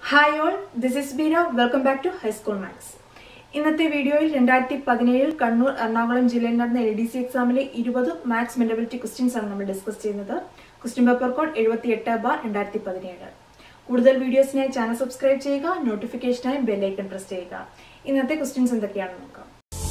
hi all this is Beena welcome back to high school maths ഇന്നത്തെ വീഡിയോയിൽ രണ്ടായിരത്തി പതിനേഴിൽ കണ്ണൂർ എറണാകുളം ജില്ലയിൽ നടന്ന എൽ ഡി സി എക്സാമിലെ ഇരുപത് മാത്സ് മെന്റബിലിറ്റി ക്വസ്റ്റ്യൻസ് ആണ് നമ്മൾ ഡിസ്കസ് ചെയ്യുന്നത് ക്വസ്റ്റ്യൻ പേപ്പർ കോഡ് എഴുപത്തി എട്ട് ബാർ രണ്ടായിരത്തി പതിനേഴ് കൂടുതൽ വീഡിയോസിനായി ചാനൽ സബ്സ്ക്രൈബ് ചെയ്യുക നോട്ടിഫിക്കേഷനായി ബെല്ലൈക്കൺ പ്രസ് ചെയ്യുക ഇന്നത്തെ ക്വസ്റ്റ്യൻസ് എന്തൊക്കെയാണെന്ന് നോക്കാം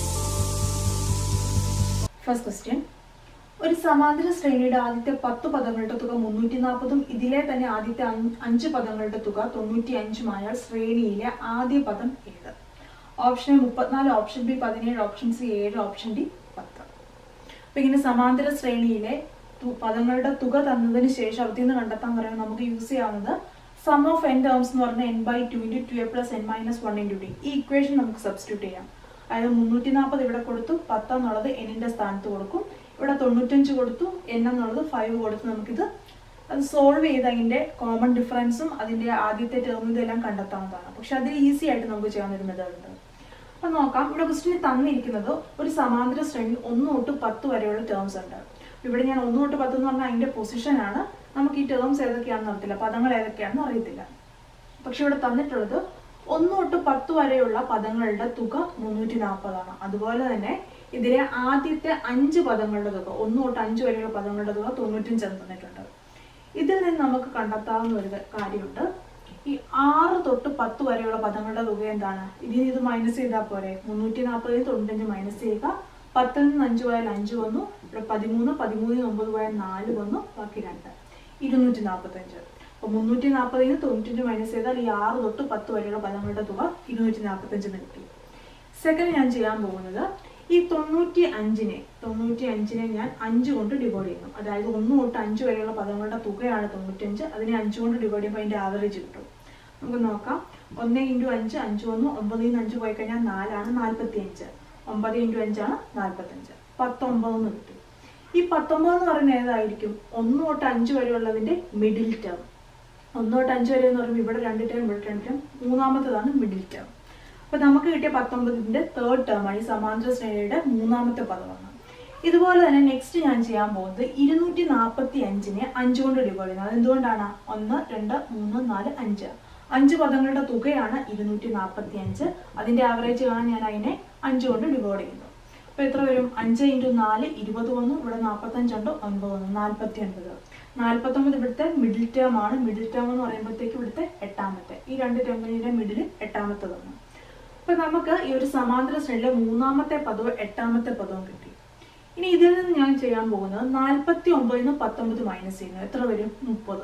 ഫസ്റ്റ് ക്വസ്റ്റ്യൻ ഒരു സമാന്തര ശ്രേണിയുടെ ആദ്യത്തെ പത്ത് പദങ്ങളുടെ തുക മുന്നൂറ്റി നാൽപ്പതും ഇതിലെ തന്നെ ആദ്യത്തെ അഞ്ച് അഞ്ച് പദങ്ങളുടെ തുക തൊണ്ണൂറ്റി അഞ്ചുമായാൽ ശ്രേണിയിലെ ആദ്യ പദം ഏത് ഓപ്ഷൻ എ മുപ്പത്തിനാല് ഓപ്ഷൻ ബി പതിനേഴ് ഓപ്ഷൻ സി ഏഴ് ഓപ്ഷൻ ഡി പത്ത് അപ്പൊ ഇങ്ങനെ സമാന്തര ശ്രേണിയിലെ തു- പദങ്ങളുടെ തുക തന്നതിന് ശേഷം അതിൽ നിന്ന് കണ്ടെത്താൻ പറയുമ്പോൾ നമുക്ക് യൂസ് ചെയ്യാവുന്നത് സം ഓഫ് എൻ ടേംസ് എന്ന് പറഞ്ഞാൽ n by two into two a plus n minus one into d ഈ ഇക്വേഷൻ നമുക്ക് സബ്സ്റ്റിറ്റ്യൂട്ട് ചെയ്യാം അതായത് മുന്നൂറ്റി നാൽപ്പത് ഇവിടെ കൊടുത്തു പത്ത് എന്നുള്ളത് എന്നിന്റെ സ്ഥാനത്ത് കൊടുക്കും ഇവിടെ തൊണ്ണൂറ്റഞ്ച് കൊടുത്തു എൻ എന്നുള്ളത് ഫൈവ് കൊടുത്ത് നമുക്കിത് അത് സോൾവ് ചെയ്ത് അതിന്റെ കോമൺ ഡിഫറൻസും അതിന്റെ ആദ്യത്തെ ടേമിന്റെ എല്ലാം കണ്ടെത്താവുന്നതാണ് പക്ഷെ അത് ഈസി ആയിട്ട് നമുക്ക് ചെയ്യാവുന്ന ഒരു മെത്തേഡ് ഉണ്ട് അപ്പൊ നോക്കാം ഇവിടെ ക്വസ്റ്റിന് തന്നിരിക്കുന്നത് ഒരു സമാന്തര ശ്രേണി ഒന്ന് തൊട്ട് പത്ത് വരെയുള്ള ടേംസ് ഉണ്ട് ഇവിടെ ഞാൻ ഒന്ന് തൊട്ട് പത്ത് എന്ന് പറഞ്ഞാൽ അതിന്റെ പൊസിഷൻ ആണ് നമുക്ക് ഈ ടേംസ് ഏതൊക്കെയാണെന്ന് അറിയത്തില്ല പദങ്ങൾ ഏതൊക്കെയാണെന്ന് അറിയത്തില്ല പക്ഷെ ഇവിടെ തന്നിട്ടുള്ളത് ഒന്ന് തൊട്ട് പത്ത് വരെയുള്ള പദങ്ങളുടെ തുക മുന്നൂറ്റി നാൽപ്പതാണ് അതുപോലെ തന്നെ ഇതിലെ ആദ്യത്തെ അഞ്ച് പദങ്ങളുടെ തുക ഒന്ന് തൊട്ട് അഞ്ച് വരെയുള്ള പദങ്ങളുടെ തുക തൊണ്ണൂറ്റഞ്ച് എന്ന് തന്നിട്ടുണ്ട് ഇതിൽ നിന്ന് നമുക്ക് കണ്ടെത്താവുന്ന ഒരു കാര്യമുണ്ട് ഈ ആറ് തൊട്ട് പത്ത് വരെയുള്ള പദങ്ങളുടെ തുക എന്താണ് ഇതിൽ ഇത് മൈനസ് ചെയ്താൽ പോരെ മുന്നൂറ്റി നാൽപ്പതിൽ തൊണ്ണൂറ്റഞ്ച് മൈനസ് ചെയ്യുക പത്തിൽ നിന്ന് അഞ്ച് പോയാൽ അഞ്ച് വന്നു ഇവിടെ പതിമൂന്ന് പതിമൂന്നിൽ ഒമ്പത് പോയാൽ നാല് വന്നു ബാക്കി രണ്ട് ഇരുന്നൂറ്റി നാൽപ്പത്തഞ്ച് അപ്പൊ മുന്നൂറ്റി നാൽപ്പതിന് തൊണ്ണൂറ്റഞ്ച് മൈനസ് ചെയ്താൽ ഈ ആറ് തൊട്ട് പത്ത് വരെയുള്ള പദങ്ങളുടെ തുക ഇരുന്നൂറ്റി നാൽപ്പത്തഞ്ചിന് കിട്ടി സെക്കൻഡ് ഞാൻ ചെയ്യാൻ പോകുന്നത് ഈ തൊണ്ണൂറ്റി അഞ്ചിനെ തൊണ്ണൂറ്റി അഞ്ചിനെ ഞാൻ അഞ്ച് കൊണ്ട് ഡിവൈഡ് ചെയ്യുന്നു അതായത് ഒന്ന് തൊട്ട് അഞ്ച് വരെയുള്ള പദങ്ങളുടെ തുകയാണ് തൊണ്ണൂറ്റഞ്ച് അതിനെ അഞ്ച് കൊണ്ട് ഡിവൈഡ് ചെയ്യുമ്പോൾ അതിന്റെ ആവറേജ് കിട്ടും നമുക്ക് നോക്കാം ഒന്ന് ഇൻറ്റു അഞ്ച് അഞ്ച് വന്നു ഒമ്പതിൽ നിന്ന് അഞ്ച് പോയി കഴിഞ്ഞാൽ നാലാണ് നാൽപ്പത്തി അഞ്ച് ഒമ്പത് ഇൻറ്റു അഞ്ചാണ് നാൽപ്പത്തഞ്ച് പത്തൊമ്പത് എന്ന് കിട്ടി ഈ പത്തൊമ്പത് എന്ന് പറയുന്നത് ഏതായിരിക്കും ഒന്ന് തൊട്ട് അഞ്ച് വരെയുള്ളതിന്റെ മിഡിൽ ടേം ഒന്ന് തൊട്ട് അഞ്ച് വരെ എന്ന് പറയുമ്പോൾ ഇവിടെ രണ്ട് ടേം ഇവിടെ രണ്ട് ടേം മൂന്നാമത്തേതാണ് മിഡിൽ ടേം അപ്പൊ നമുക്ക് കിട്ടിയ പത്തൊമ്പതിന്റെ തേർഡ് ടേം ആണ് ഈ സമാന്തര ശ്രേണിയുടെ മൂന്നാമത്തെ പദമാണ് ഇതുപോലെ തന്നെ നെക്സ്റ്റ് ഞാൻ ചെയ്യാൻ പോകുന്നത് ഇരുന്നൂറ്റി നാൽപ്പത്തി അഞ്ചിനെ അഞ്ച് കൊണ്ട് ഡിവൈഡ് ചെയ്യുന്നത് അതെന്തുകൊണ്ടാണ് ഒന്ന് രണ്ട് മൂന്ന് നാല് അഞ്ച് അഞ്ച് പദങ്ങളുടെ തുകയാണ് ഇരുന്നൂറ്റി നാൽപ്പത്തി അഞ്ച് അതിന്റെ ആവറേജ് കാണാൻ ഞാൻ അതിനെ അഞ്ച് കൊണ്ട് ഡിവൈഡ് ചെയ്യുന്നു അപ്പൊ എത്ര വരും അഞ്ച് ഇൻറ്റു നാല് ഇരുപത് വന്നു ഇവിടെ നാൽപ്പത്തഞ്ചുണ്ട് ഒൻപത് വന്നു നാൽപ്പത്തി ഒൻപത് നാൽപ്പത്തൊമ്പത് ഇവിടുത്തെ മിഡിൽ ടേം ആണ് മിഡിൽ ടേം എന്ന് പറയുമ്പോഴത്തേക്ക് ഇവിടുത്തെ എട്ടാമത്തെ ഈ രണ്ട് ടേമിന്റെ മിഡിൽ എട്ടാമത്തെ വന്നു അപ്പൊ നമുക്ക് ഈ ഒരു സമാന്തര ശ്രേണിയിലെ മൂന്നാമത്തെ പദവും എട്ടാമത്തെ പദവും കിട്ടി ഇനി ഇതിൽ നിന്ന് ഞാൻ ചെയ്യാൻ പോകുന്നത് നാൽപ്പത്തി ഒമ്പതിൽ നിന്ന് പത്തൊമ്പത് മൈനസ് ചെയ്യുന്നത് എത്ര വരും മുപ്പത്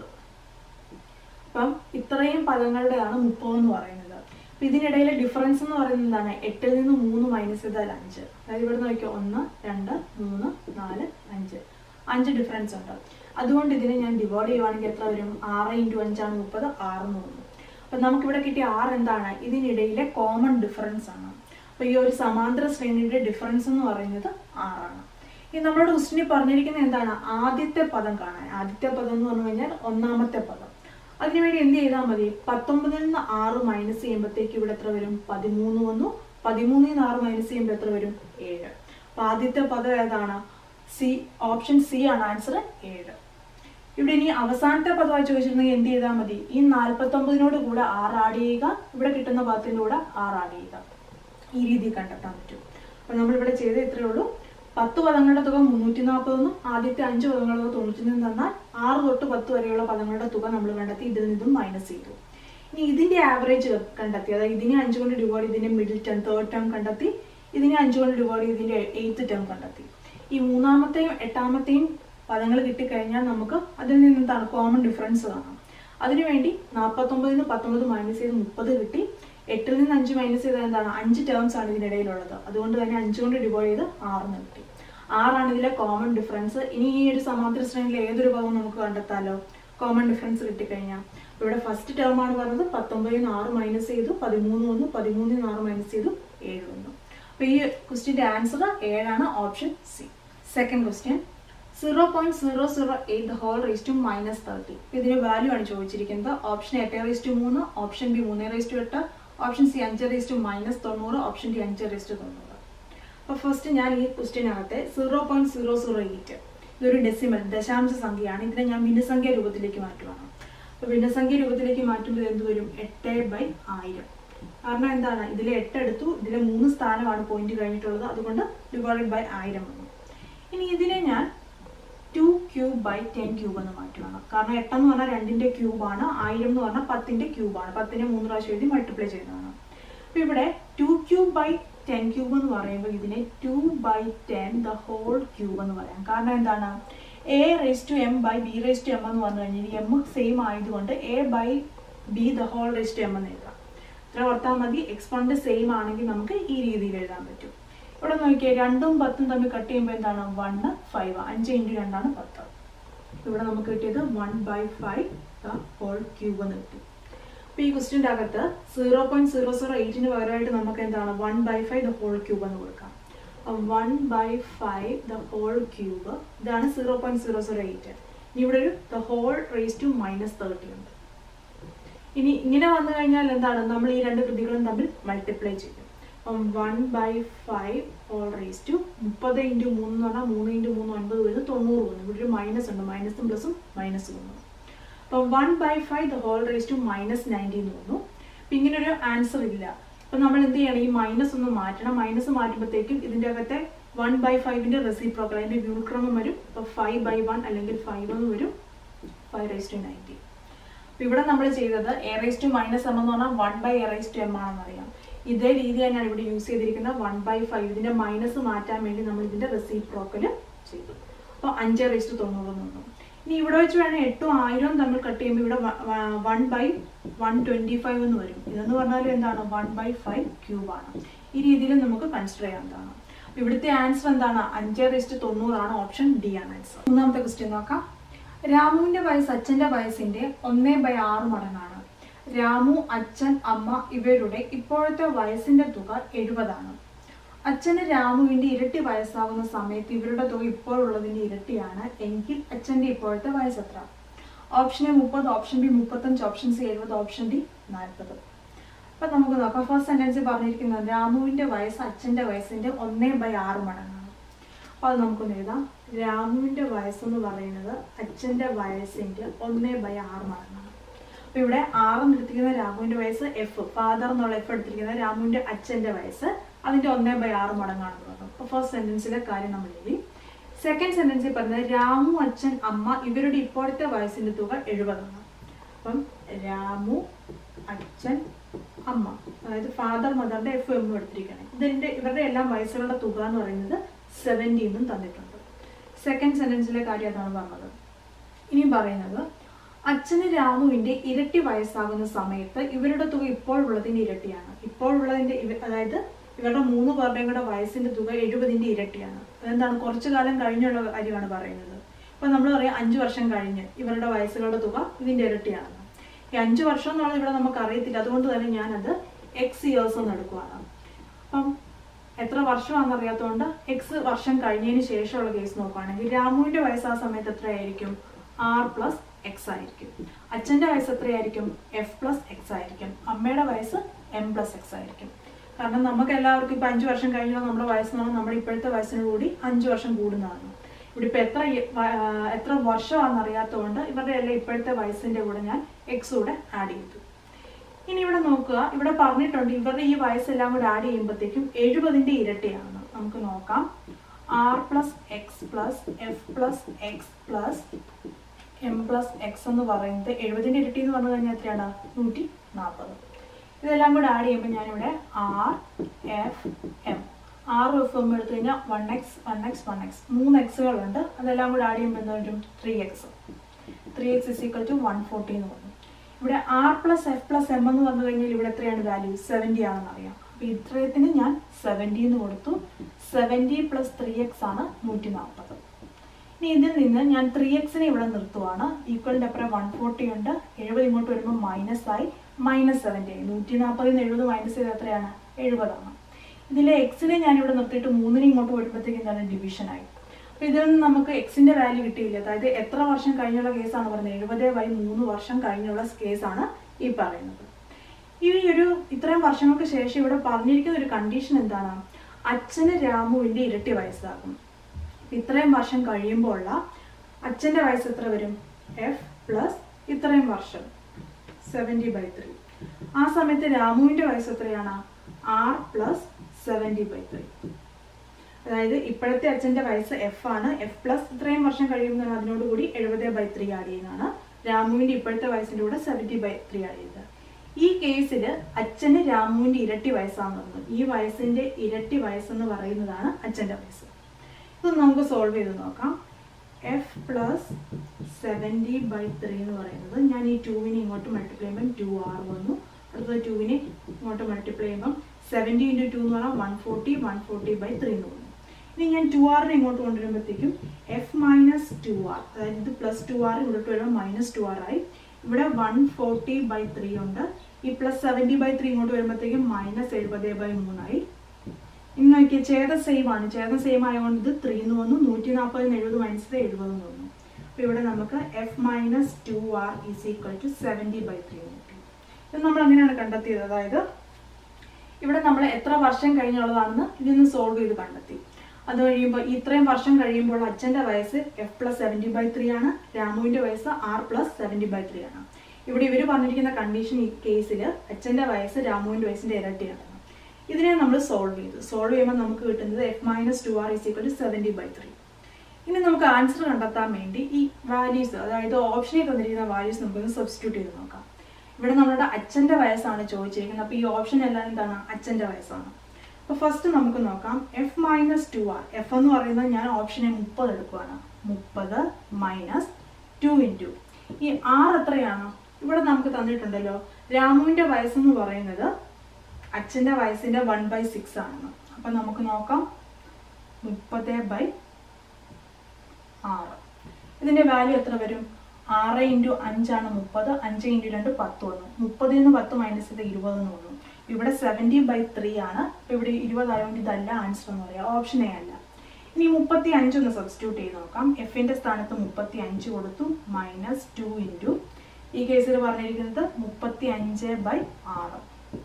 അപ്പം ഇത്രയും പദങ്ങളുടെയാണ് മുപ്പത് എന്ന് പറയുന്നത് അപ്പൊ ഇതിനിടയിലെ ഡിഫറൻസ് എന്ന് പറയുന്നത് എന്താണ് എട്ടിൽ നിന്ന് മൂന്ന് മൈനസ് ചെയ്താൽ അഞ്ച് അതായത് ഇവിടെ നോക്കിയോ ഒന്ന് രണ്ട് മൂന്ന് നാല് അഞ്ച് അഞ്ച് ഡിഫറൻസ് ഉണ്ട് അതുകൊണ്ട് ഇതിനെ ഞാൻ ഡിവൈഡ് ചെയ്യുവാണെങ്കിൽ എത്ര വരും ആറ് ഇൻറ്റു അഞ്ചാണ് മുപ്പത് ആറ് എന്ന് വന്നു അപ്പൊ നമുക്കിവിടെ കിട്ടിയ ആറ് എന്താണ് ഇതിനിടയിലെ കോമൺ ഡിഫറൻസ് ആണ് അപ്പൊ ഈ ഒരു സമാന്തര ശ്രേണിയുടെ ഡിഫറൻസ് എന്ന് പറയുന്നത് ആറാണ് ഈ നമ്മുടെ ക്വസ്റ്റിനിൽ പറഞ്ഞിരിക്കുന്നത് എന്താണ് ആദ്യത്തെ പദം കാണാൻ ആദ്യത്തെ പദം എന്ന് പറഞ്ഞു കഴിഞ്ഞാൽ ഒന്നാമത്തെ പദം അതിനുവേണ്ടി എന്ത് ചെയ്താൽ മതി പത്തൊമ്പതിൽ നിന്ന് ആറ് മൈനസ് ചെയ്യുമ്പോഴത്തേക്ക് ഇവിടെ എത്ര വരും പതിമൂന്ന് വന്നു പതിമൂന്നിൽ നിന്ന് ആറ് മൈനസ് ചെയ്യുമ്പോൾ എത്ര വരും ഏഴ് അപ്പൊ ആദ്യത്തെ പദം ഏതാണ് സി ഓപ്ഷൻ സി ആണ് ആൻസർ ഏഴ് ഇവിടെ ഇനി അവസാനത്തെ പദമായി ചോദിച്ചിരുന്നെങ്കിൽ എന്ത് ചെയ്താൽ മതി ഈ നാൽപ്പത്തൊമ്പതിനോട് കൂടെ ആറ് ആഡ് ചെയ്യുക ഇവിടെ കിട്ടുന്ന പദത്തിന്റെ കൂടെ ആറ് ആഡ് ചെയ്യുക ഈ രീതിയിൽ കണ്ടെത്താൻ പറ്റും അപ്പൊ നമ്മൾ ഇവിടെ ചെയ്ത ഇത്രയേ ഉള്ളൂ പത്ത് പദങ്ങളുടെ തുക മുന്നൂറ്റി നാൽപ്പതെന്നും ആദ്യത്തെ അഞ്ച് പദങ്ങളുടെ തുക തൊണ്ണൂറ്റിനും തന്നാൽ ആറ് തൊട്ട് പത്ത് വരെയുള്ള പദങ്ങളുടെ തുക നമ്മൾ കണ്ടെത്തി ഇതിൽ നിന്നും മൈനസ് ചെയ്തു ഇനി ഇതിന്റെ ആവറേജ് കണ്ടെത്തി അതായത് ഇതിനെ അഞ്ച് കൊണ്ട് ഡിവൈഡ് ഇതിന്റെ മിഡിൽ ടേം തേർഡ് ടേം കണ്ടെത്തി ഇതിനെ അഞ്ച് കൊണ്ട് ഡിവൈഡ് ഇതിന്റെ എയ്ത്ത് ടേം കണ്ടെത്തി ഈ മൂന്നാമത്തെയും എട്ടാമത്തെയും പദങ്ങൾ കിട്ടിക്കഴിഞ്ഞാൽ നമുക്ക് അതിൽ നിന്ന് എന്താണ് കോമൺ ഡിഫറൻസ് കാണാം അതിനുവേണ്ടി നാൽപ്പത്തൊമ്പതിൽ നിന്ന് പത്തൊമ്പത് മൈനസ് ചെയ്ത് മുപ്പത് കിട്ടി എട്ടിൽ നിന്ന് അഞ്ച് മൈനസ് ചെയ്താൽ എന്താണ് അഞ്ച് ടേംസ് ആണ് ഇതിനിടയിലുള്ളത് അതുകൊണ്ട് തന്നെ അഞ്ച് കൊണ്ട് ഡിവൈഡ് ചെയ്ത് ആറിന് കിട്ടി ആറാണ് ഇതിലെ കോമൺ ഡിഫറൻസ് ഇനി ഈ ഒരു സമാന്തര ശ്രേണിയിൽ ഏതൊരു പദവും നമുക്ക് കണ്ടെത്താലോ കോമൺ ഡിഫറൻസ് കിട്ടിക്കഴിഞ്ഞാൽ ഇവിടെ ഫസ്റ്റ് ടേം ആണ് പറഞ്ഞത് പത്തൊമ്പതിൽ നിന്ന് ആറ് മൈനസ് ചെയ്തു പതിമൂന്ന് വന്നു പതിമൂന്നിൽ നിന്ന് ആറ് മൈനസ് ചെയ്തു ഏഴ് വന്നു അപ്പൊ ഈ ക്വസ്റ്റിന്റെ ആൻസർ ഏഴാണ് option C second question zero point zero zero eight whole raise to minus thirty ഇതിന്റെ വാല്യൂ ആണ് ചോദിച്ചിരിക്കുന്നത് ഓപ്ഷൻ എട്ട് റേസ് ടു മൂന്ന് ഓപ്ഷൻ ബി മൂന്ന് റേസ് ടു എട്ട് ഓപ്ഷൻ സി അഞ്ച് റേസ് ടു മൈനസ് തൊണ്ണൂറ് ഓപ്ഷൻ ഡി അഞ്ച് റേസ് ടു തൊണ്ണൂറ് അപ്പൊ ഫസ്റ്റ് ഞാൻ ഈ ക്വസ്റ്റ്യനകത്തെ zero point zero zero eight ഇതൊരു ഡെസിമൽ ദശാംശ സംഖ്യയാണ് ഇതിനെ ഞാൻ ഭിന്നസംഖ്യ രൂപത്തിലേക്ക് മാറ്റുവാണ് അപ്പോൾ ഭിന്നസംഖ്യ രൂപത്തിലേക്ക് മാറ്റുമ്പോൾ ഇത് എന്ത് വരും എട്ട് ബൈ ആയിരം കാരണം എന്താണ് ഇതിൽ എട്ട് എടുത്തു ഇതിലെ മൂന്ന് സ്ഥാനമാണ് പോയിന്റ് കഴിഞ്ഞിട്ടുള്ളത് അതുകൊണ്ട് ഡിവൈഡ് ബൈ ആയിരം വന്നു ഇനി ഇതിനെ ഞാൻ two cube by ten cube എന്ന് മാറ്റുകയാണ് കാരണം എട്ടെന്ന് പറഞ്ഞാൽ രണ്ടിന്റെ ക്യൂബാണ് ആയിരം എന്ന് പറഞ്ഞാൽ പത്തിന്റെ ക്യൂബാണ് പത്തിനെ മൂന്ന് പ്രാവശ്യം എഴുതി മൾട്ടിപ്ലൈ ചെയ്യുന്നതാണ് അപ്പൊ ഇവിടെ two cube by ten cube എന്ന് പറയുമ്പോൾ ഇതിനെ two by ten the whole cube എന്ന് പറയാം കാരണം എന്താണ് a raise to m by b raise to m എന്ന് പറഞ്ഞു കഴിഞ്ഞാൽ എം സെയിം ആയതുകൊണ്ട് a by b the whole raise to m എന്ന് എഴുതാം ഇത്ര ഓർത്താൽ മതി എക്സ്പോണ്ട് സെയിം ആണെങ്കിൽ നമുക്ക് ഈ രീതിയിൽ എഴുതാൻ പറ്റും ഇവിടെ നോക്കിയേ രണ്ടും പത്തും തമ്മിൽ കട്ട് ചെയ്യുമ്പോൾ എന്താണ് വണ്ണ് ഫൈവ് അഞ്ച് ഇൻറ്റു രണ്ടാണ് പത്ത് ഇവിടെ നമുക്ക് കിട്ടിയത് one by five the whole cube എന്ന് കിട്ടി അപ്പൊ ഈ ക്വസ്റ്റിൻ്റെ അകത്ത് സീറോ പോയിന്റ് സീറോ സീറോ എയ്റ്റിന് പകരമായിട്ട് നമുക്ക് എന്താണ് one by five the whole cube എന്ന് കൊടുക്കാം one by five the whole cube ഇതാണ് zero point zero zero eight ഇനി ഇവിടെ ഒരു the whole raise to minus thirty ഉണ്ട് ഇനി ഇങ്ങനെ വന്നു കഴിഞ്ഞാൽ എന്താണ് നമ്മൾ ഈ രണ്ട് കൃതികളും തമ്മിൽ മൾട്ടിപ്ലൈ ചെയ്യും അപ്പം one by five whole raise to മുപ്പത് ഇൻറ്റു മൂന്ന് എന്ന് പറഞ്ഞാൽ മൂന്ന് ഇൻറ്റു മൂന്ന് ഒൻപത് വരുന്നത് തൊണ്ണൂറ് വന്നു ഇവിടെ ഒരു മൈനസ് ഉണ്ട് മൈനസും പ്ലസും മൈനസ് വന്നു അപ്പം one by five the whole raise to minus ninety എന്ന് വന്നു അപ്പം ഇങ്ങനെ ഒരു ആൻസർ ഇല്ല അപ്പം നമ്മൾ എന്ത് ചെയ്യണം ഈ മൈനസ് ഒന്ന് മാറ്റണം മൈനസ് മാറ്റുമ്പോഴത്തേക്കും ഇതിൻ്റെ അകത്തെ വൺ ബൈ ഫൈവിൻ്റെ റെസിപ്രോക്കൽ അതിൻ്റെ വ്യൂക്രമം വരും അപ്പോൾ ഫൈവ് ബൈ വൺ അല്ലെങ്കിൽ ഫൈവ് എന്ന് വരും ഫൈവ് റേസ് ടു നയൻറ്റി അപ്പോൾ ഇവിടെ നമ്മൾ ചെയ്തത് a raise to minus m എന്ന് പറഞ്ഞാൽ one by a raise to m ആണെന്ന് അറിയാം ഇതേ രീതി തന്നെയാണ് ഇവിടെ യൂസ് ചെയ്തിരിക്കുന്നത് വൺ ബൈ ഫൈവ് ഇതിന്റെ മൈനസ് മാറ്റാൻ വേണ്ടി നമ്മൾ ഇതിന്റെ റെസിപ്രോക്കൽ ചെയ്തു അപ്പോൾ അഞ്ച് റേസ് ടു തൊണ്ണൂറ് നിന്നു ഇനി ഇവിടെ വെച്ച് വേണേൽ എട്ടും ആയിരവും തമ്മിൽ കട്ട് ചെയ്യുമ്പോൾ ഇവിടെ one by one twenty five എന്ന് വരും ഇതെന്ന് പറഞ്ഞാൽ എന്താണ് വൺ ബൈ ഫൈവ് ക്യൂബ് ആണ് ഈ രീതിയിൽ നമുക്ക് കൺസിഡർ ചെയ്യാവുന്നതാണ് അപ്പോൾ ഇവിടുത്തെ ആൻസർ എന്താണ് അഞ്ച് റേസ്റ്റ് തൊണ്ണൂറാണ് ഓപ്ഷൻ ഡി ആണ് ആൻസർ മൂന്നാമത്തെ ക്വസ്റ്റ്യൻ നോക്കാം രാമുവിന്റെ വയസ്സ് അച്ഛന്റെ വയസ്സിന്റെ ഒന്നേ ബൈ ആറ് മടങ്ങാണ് രാമു അച്ഛൻ അമ്മ ഇവരുടെ ഇപ്പോഴത്തെ വയസ്സിന്റെ തുക എഴുപതാണ് അച്ഛന് രാമുവിന്റെ ഇരട്ടി വയസ്സാകുന്ന സമയത്ത് ഇവരുടെ തുക ഇപ്പോഴുള്ളതിന്റെ ഇരട്ടിയാണ് എങ്കിൽ അച്ഛന്റെ ഇപ്പോഴത്തെ വയസ്സ് എത്ര ഓപ്ഷൻ എ മുപ്പത് ഓപ്ഷൻ ബി മുപ്പത്തഞ്ച് ഓപ്ഷൻ സി എഴുപത് ഓപ്ഷൻ ഡി നാൽപ്പത് അപ്പൊ നമുക്ക് നോക്കാം ഫസ്റ്റ് സെന്റൻസ് പറഞ്ഞിരിക്കുന്നത് രാമുവിന്റെ വയസ്സ് അച്ഛന്റെ വയസ്സിന്റെ ഒന്നേ ബൈ ആറ് മടങ്ങാണ് അപ്പൊ അത് നമുക്കൊന്ന് എഴുതാം രാമുവിന്റെ വയസ്സെന്ന് പറയുന്നത് അച്ഛന്റെ വയസ്സിന്റെ ഒന്നേ ബൈ ആറ് മടങ്ങാണ് അപ്പൊ ഇവിടെ ആറെന്ന് എടുത്തിരിക്കുന്ന രാമുവിന്റെ വയസ്സ് എഫ് ഫാദർ എന്നുള്ള എഫ് എടുത്തിരിക്കുന്നത് രാമുവിന്റെ അച്ഛന്റെ വയസ്സ് അതിന്റെ ഒന്നേ ബൈ ആറ് മടങ്ങാണെന്ന് പറഞ്ഞു അപ്പൊ ഫസ്റ്റ് സെന്റൻസിലെ കാര്യം നമ്മൾ എഴുതി സെക്കൻഡ് സെന്റൻസിൽ പറഞ്ഞത് രാമു അച്ഛൻ അമ്മ ഇവരുടെ ഇപ്പോഴത്തെ വയസ്സിന്റെ തുക എഴുപതാണ് അപ്പം രാമു അച്ഛൻ അമ്മ അതായത് ഫാദർ മദറിന്റെ എഫ് എം എടുത്തിരിക്കുകയാണ് ഇതിന്റെ ഇവരുടെ എല്ലാം വയസ്സുകളുടെ തുക എന്ന് പറയുന്നത് സെവൻറ്റി എന്നും തന്നിട്ടുണ്ട് സെക്കൻഡ് സെന്റൻസിലെ കാര്യം അതാണ് പറഞ്ഞത് ഇനിയും പറയുന്നത് അച്ഛന് രാമുവിന്റെ ഇരട്ടി വയസ്സാകുന്ന സമയത്ത് ഇവരുടെ തുക ഇപ്പോഴുള്ളതിന്റെ ഇരട്ടിയാണ് ഇപ്പോഴുള്ളതിന്റെ ഇവ- അതായത് ഇവരുടെ മൂന്ന് പേരുടെയും കൂടെ വയസ്സിന്റെ തുക എഴുപതിന്റെ ഇരട്ടിയാണ് അതെന്താണ് കുറച്ചു കാലം കഴിഞ്ഞുള്ള കാര്യമാണ് പറയുന്നത് ഇപ്പൊ നമ്മൾ പറയാം അഞ്ചു വർഷം കഴിഞ്ഞ് ഇവരുടെ വയസ്സുകളുടെ തുക ഇതിന്റെ ഇരട്ടിയാണെന്ന് ഈ അഞ്ചു വർഷം എന്നുള്ളത് ഇവിടെ നമുക്ക് അറിയത്തില്ല അതുകൊണ്ട് തന്നെ ഞാനത് എക്സ് ഇയേഴ്സ് എന്ന് എടുക്കുവാണ് അപ്പം എത്ര വർഷമാണെന്ന് അറിയാത്തതുകൊണ്ട് എക്സ് വർഷം കഴിഞ്ഞതിന് ശേഷമുള്ള കേസ് നോക്കുകയാണെങ്കിൽ രാമുവിന്റെ വയസ്സ് ആ സമയത്ത് എത്രയായിരിക്കും ആർ പ്ലസ് എക്സ് ആയിരിക്കും അച്ഛന്റെ വയസ്സ് എത്രയായിരിക്കും എഫ് പ്ലസ് എക്സ് ആയിരിക്കും അമ്മയുടെ വയസ്സ് എം പ്ലസ് എക്സ് ആയിരിക്കും കാരണം നമുക്ക് എല്ലാവർക്കും ഇപ്പൊ അഞ്ചു വർഷം കഴിഞ്ഞാൽ നമ്മുടെ വയസ്സെന്നാണ് നമ്മുടെ ഇപ്പോഴത്തെ വയസ്സിന് കൂടി അഞ്ചു വർഷം കൂടുന്നതാണ് ഇവിടെ ഇപ്പൊ എത്ര ഇയ- വ- ആ, എത്ര വർഷമാണെന്ന് അറിയാത്തതുകൊണ്ട് ഇവരുടെ എല്ലാം ഇപ്പോഴത്തെ വയസ്സിന്റെ കൂടെ ഞാൻ എക്സ് കൂടെ ആഡ് ചെയ്തു ഇനി ഇവിടെ നോക്കുക ഇവിടെ പറഞ്ഞിട്ടുണ്ട് ഇവരുടെ ഈ വയസ്സെല്ലാം കൂടെ ആഡ് ചെയ്യുമ്പോഴത്തേക്കും എഴുപതിന്റെ ഇരട്ടിയാണ് നമുക്ക് നോക്കാം R plus X plus F plus X plus M plus X എന്ന് പറയുന്നത് എഴുപതിന്റെ ഇരട്ടി എന്ന് പറഞ്ഞു കഴിഞ്ഞാൽ എത്രയാണ് നൂറ്റി നാൽപ്പത് ഇതെല്ലാം കൂടെ ആഡ് ചെയ്യുമ്പോൾ ഞാനിവിടെ R F M R F M എടുത്തു കഴിഞ്ഞാൽ one X one X one X മൂന്ന് എക്സുകളുണ്ട് അതെല്ലാം കൂടെ ആഡ് ചെയ്യുമ്പോൾ എന്താ വരും three X three X is equal to one forty എന്ന് പറഞ്ഞു ഇവിടെ R plus F plus M എന്ന് പറഞ്ഞു കഴിഞ്ഞാൽ ഇവിടെ എത്രയാണ് വാല്യൂ സെവൻറ്റി ആണെന്ന് അറിയാം അപ്പൊ ഇത്രയത്തിന് ഞാൻ സെവൻറ്റി എന്ന് കൊടുത്തു സെവൻറ്റി പ്ലസ് ത്രീ എക്സ് ആണ് നൂറ്റി നാൽപ്പത് ഇനി ഇതിൽ നിന്ന് ഞാൻ ത്രീ എക്സിനെ ഇവിടെ നിർത്തുവാണ് ഈക്വലിന്റെ അപ്പുറം വൺ ഫോർട്ടി ഉണ്ട് എഴുപത് ഇങ്ങോട്ട് വരുമ്പോൾ മൈനസ് ആയി മൈനസ് സെവൻറ്റി ആയി നൂറ്റി നാൽപ്പതിൽ നിന്ന് എഴുപത് മൈനസ് ചെയ്ത് എത്രയാണ് എഴുപതാണ് ഇതിലെ എക്സിനെ ഞാൻ ഇവിടെ നിർത്തിയിട്ട് മൂന്നിനെ ഇങ്ങോട്ട് വരുമ്പോഴത്തേക്ക് എന്താണ് ഡിവിഷൻ ആയി അപ്പൊ ഇതിൽ നിന്ന് നമുക്ക് എക്സിന്റെ വാല്യൂ കിട്ടിയില്ല അതായത് എത്ര വർഷം കഴിഞ്ഞുള്ള കേസാണ് പറയുന്നത് എഴുപത് ബൈ മൂന്ന് വർഷം കഴിഞ്ഞുള്ള കേസാണ് ഈ പറയുന്നത് ഈ ഒരു ഇത്രയും വർഷങ്ങൾക്ക് ശേഷം ഇവിടെ പറഞ്ഞിരിക്കുന്ന ഒരു കണ്ടീഷൻ എന്താണ് അച്ഛന് രാമുവിന്റെ ഇരട്ടി വയസ്സാകും ഇത്രയും വർഷം കഴിയുമ്പോൾ ഉള്ള അച്ഛന്റെ വയസ്സ് എത്ര വരും എഫ് പ്ലസ് ഇത്രയും വർഷം സെവൻറ്റി ബൈ ത്രീ ആ സമയത്ത് രാമുവിന്റെ വയസ്സ് എത്രയാണ് R plus seventy by three അതായത് ഇപ്പോഴത്തെ അച്ഛന്റെ വയസ്സ് എഫ് ആണ് എഫ് പ്ലസ് ഇത്രയും വർഷം കഴിയുമ്പോൾ അതിനോടുകൂടി എഴുപത് ബൈ ത്രീ ആഡ് ചെയ്യുന്നതാണ് രാമുവിന്റെ ഇപ്പോഴത്തെ വയസ്സിന്റെ കൂടെ സെവൻറ്റി ബൈ ത്രീ ആഡ് ചെയ്തത് ഈ കേസിൽ അച്ഛന് രാമുവിന്റെ ഇരട്ടി വയസ്സാന്ന് പറഞ്ഞു ഈ വയസ്സിന്റെ ഇരട്ടി വയസ്സെന്ന് പറയുന്നതാണ് അച്ഛന്റെ വയസ്സ് ഇത് നമുക്ക് സോൾവ് ചെയ്ത് നോക്കാം F plus seventy by three എന്ന് പറയുന്നത് ഞാൻ ഈ ടൂവിനെ ഇങ്ങോട്ട് മൾട്ടിപ്ലൈ ചെയ്യുമ്പോൾ ടു ആർ വന്നു അടുത്തത് ടൂവിനെ ഇങ്ങോട്ട് മൾട്ടിപ്ലൈ ചെയ്യുമ്പോൾ സെവൻറ്റി ഇൻറ്റു ടു എന്ന് പറഞ്ഞാൽ one forty one forty by three എന്ന് വന്നു ഇനി ഞാൻ ടു ആറിനെ ഇങ്ങോട്ട് കൊണ്ടുവരുമ്പോഴത്തേക്കും എഫ് മൈനസ് ടു ആർ അതായത് ഇത് പ്ലസ് ടു ആർ ഇങ്ങോട്ട് വരുമ്പോൾ മൈനസ് ടു ആർ ആയി ഇവിടെ വൺ ഫോർട്ടി ബൈ ത്രീ ഉണ്ട് ഈ പ്ലസ് സെവൻറ്റി ബൈ ത്രീ ഇങ്ങോട്ട് വരുമ്പോഴത്തേക്കും മൈനസ് എഴുപത് ബൈ മൂന്നായി ഇനി നോക്കിയ ഛേദം സെയിം ആണ് ഛേദം സെയിം ആയതുകൊണ്ട് ഇത് ത്രീ എന്ന് വന്നു നൂറ്റി നാൽപ്പതിന് എഴുപത് മൈനസ് എഴുപത് എന്ന് വന്നു അപ്പൊ ഇവിടെ നമുക്ക് F minus two R is equal to seventy by three കിട്ടി ഇത് നമ്മൾ അങ്ങനെയാണ് കണ്ടെത്തിയത് അതായത് ഇവിടെ നമ്മൾ എത്ര വർഷം കഴിഞ്ഞുള്ളതാണെന്ന് ഇതിന്ന് സോൾവ് ചെയ്ത് കണ്ടെത്തി അത് കഴിയുമ്പോൾ ഇത്രയും വർഷം കഴിയുമ്പോൾ അച്ഛന്റെ വയസ്സ് F plus seventy by three ആണ് രാമുവിന്റെ വയസ്സ് R plus seventy by three ആണ് ഇവിടെ ഇവർ പറഞ്ഞിരിക്കുന്ന കണ്ടീഷൻ ഈ കേസിൽ അച്ഛന്റെ വയസ്സ് രാമുവിന്റെ വയസ്സിന്റെ ഇരട്ടിയാണ് ഇതിനെ നമ്മൾ സോൾവ് ചെയ്തു സോൾവ് ചെയ്യുമ്പോൾ നമുക്ക് കിട്ടുന്നത് F minus two R is equal to seventy by three ഇനി നമുക്ക് ആൻസർ കണ്ടെത്താൻ വേണ്ടി ഈ വാല്യൂസ് അതായത് ഓപ്ഷനിൽ തന്നിരിക്കുന്ന വാല്യൂസ് നമുക്കൊന്ന് സബ്സ്റ്റിറ്റ്യൂട്ട് ചെയ്ത് നോക്കാം ഇവിടെ നമ്മുടെ അച്ഛന്റെ വയസ്സാണ് ചോദിച്ചിരിക്കുന്നത് അപ്പോൾ ഈ ഓപ്ഷൻ എല്ലാം എന്താണ് അച്ഛന്റെ വയസ്സാണ് അപ്പോൾ ഫസ്റ്റ് നമുക്ക് നോക്കാം F minus two R F എന്ന് പറയുന്നത് ഞാൻ ഓപ്ഷനെ മുപ്പത് എടുക്കുവാണ് മുപ്പത് മൈനസ് ടു ഇൻറ്റു ഈ ആർ എത്രയാണ് ഇവിടെ നമുക്ക് തന്നിട്ടുണ്ടല്ലോ രാമുവിന്റെ വയസ്സെന്ന് പറയുന്നത് അച്ഛന്റെ വയസ്സിന്റെ വൺ ബൈ സിക്സ് ആണെന്ന് അപ്പൊ നമുക്ക് നോക്കാം മുപ്പത് ബൈ ആറ് ഇതിന്റെ വാല്യൂ എത്ര വരും ആറ് ഇൻറ്റു അഞ്ചാണ് മുപ്പത് അഞ്ച് ഇൻറ്റു രണ്ട് പത്ത് വന്നു മുപ്പതിൽ നിന്ന് പത്ത് മൈനസ് ചെയ്ത് ഇരുപത് എന്ന് വന്നു ഇവിടെ സെവൻറ്റി ബൈ ത്രീ ആണ് ഇപ്പൊ ഇവിടെ ഇരുപതായതുകൊണ്ട് ഇതല്ല ആൻസർ എന്ന് പറയാം ഓപ്ഷൻ എ അല്ല ഇനി മുപ്പത്തി അഞ്ചൊന്ന് സബ്സ്റ്റിറ്റ്യൂട്ട് ചെയ്ത് നോക്കാം എഫിന്റെ സ്ഥാനത്ത് മുപ്പത്തി അഞ്ച് കൊടുത്തു മൈനസ് ടു ഇൻറ്റു ഈ കേസിൽ പറഞ്ഞിരിക്കുന്നത് മുപ്പത്തി അഞ്ച് ബൈ ആറ്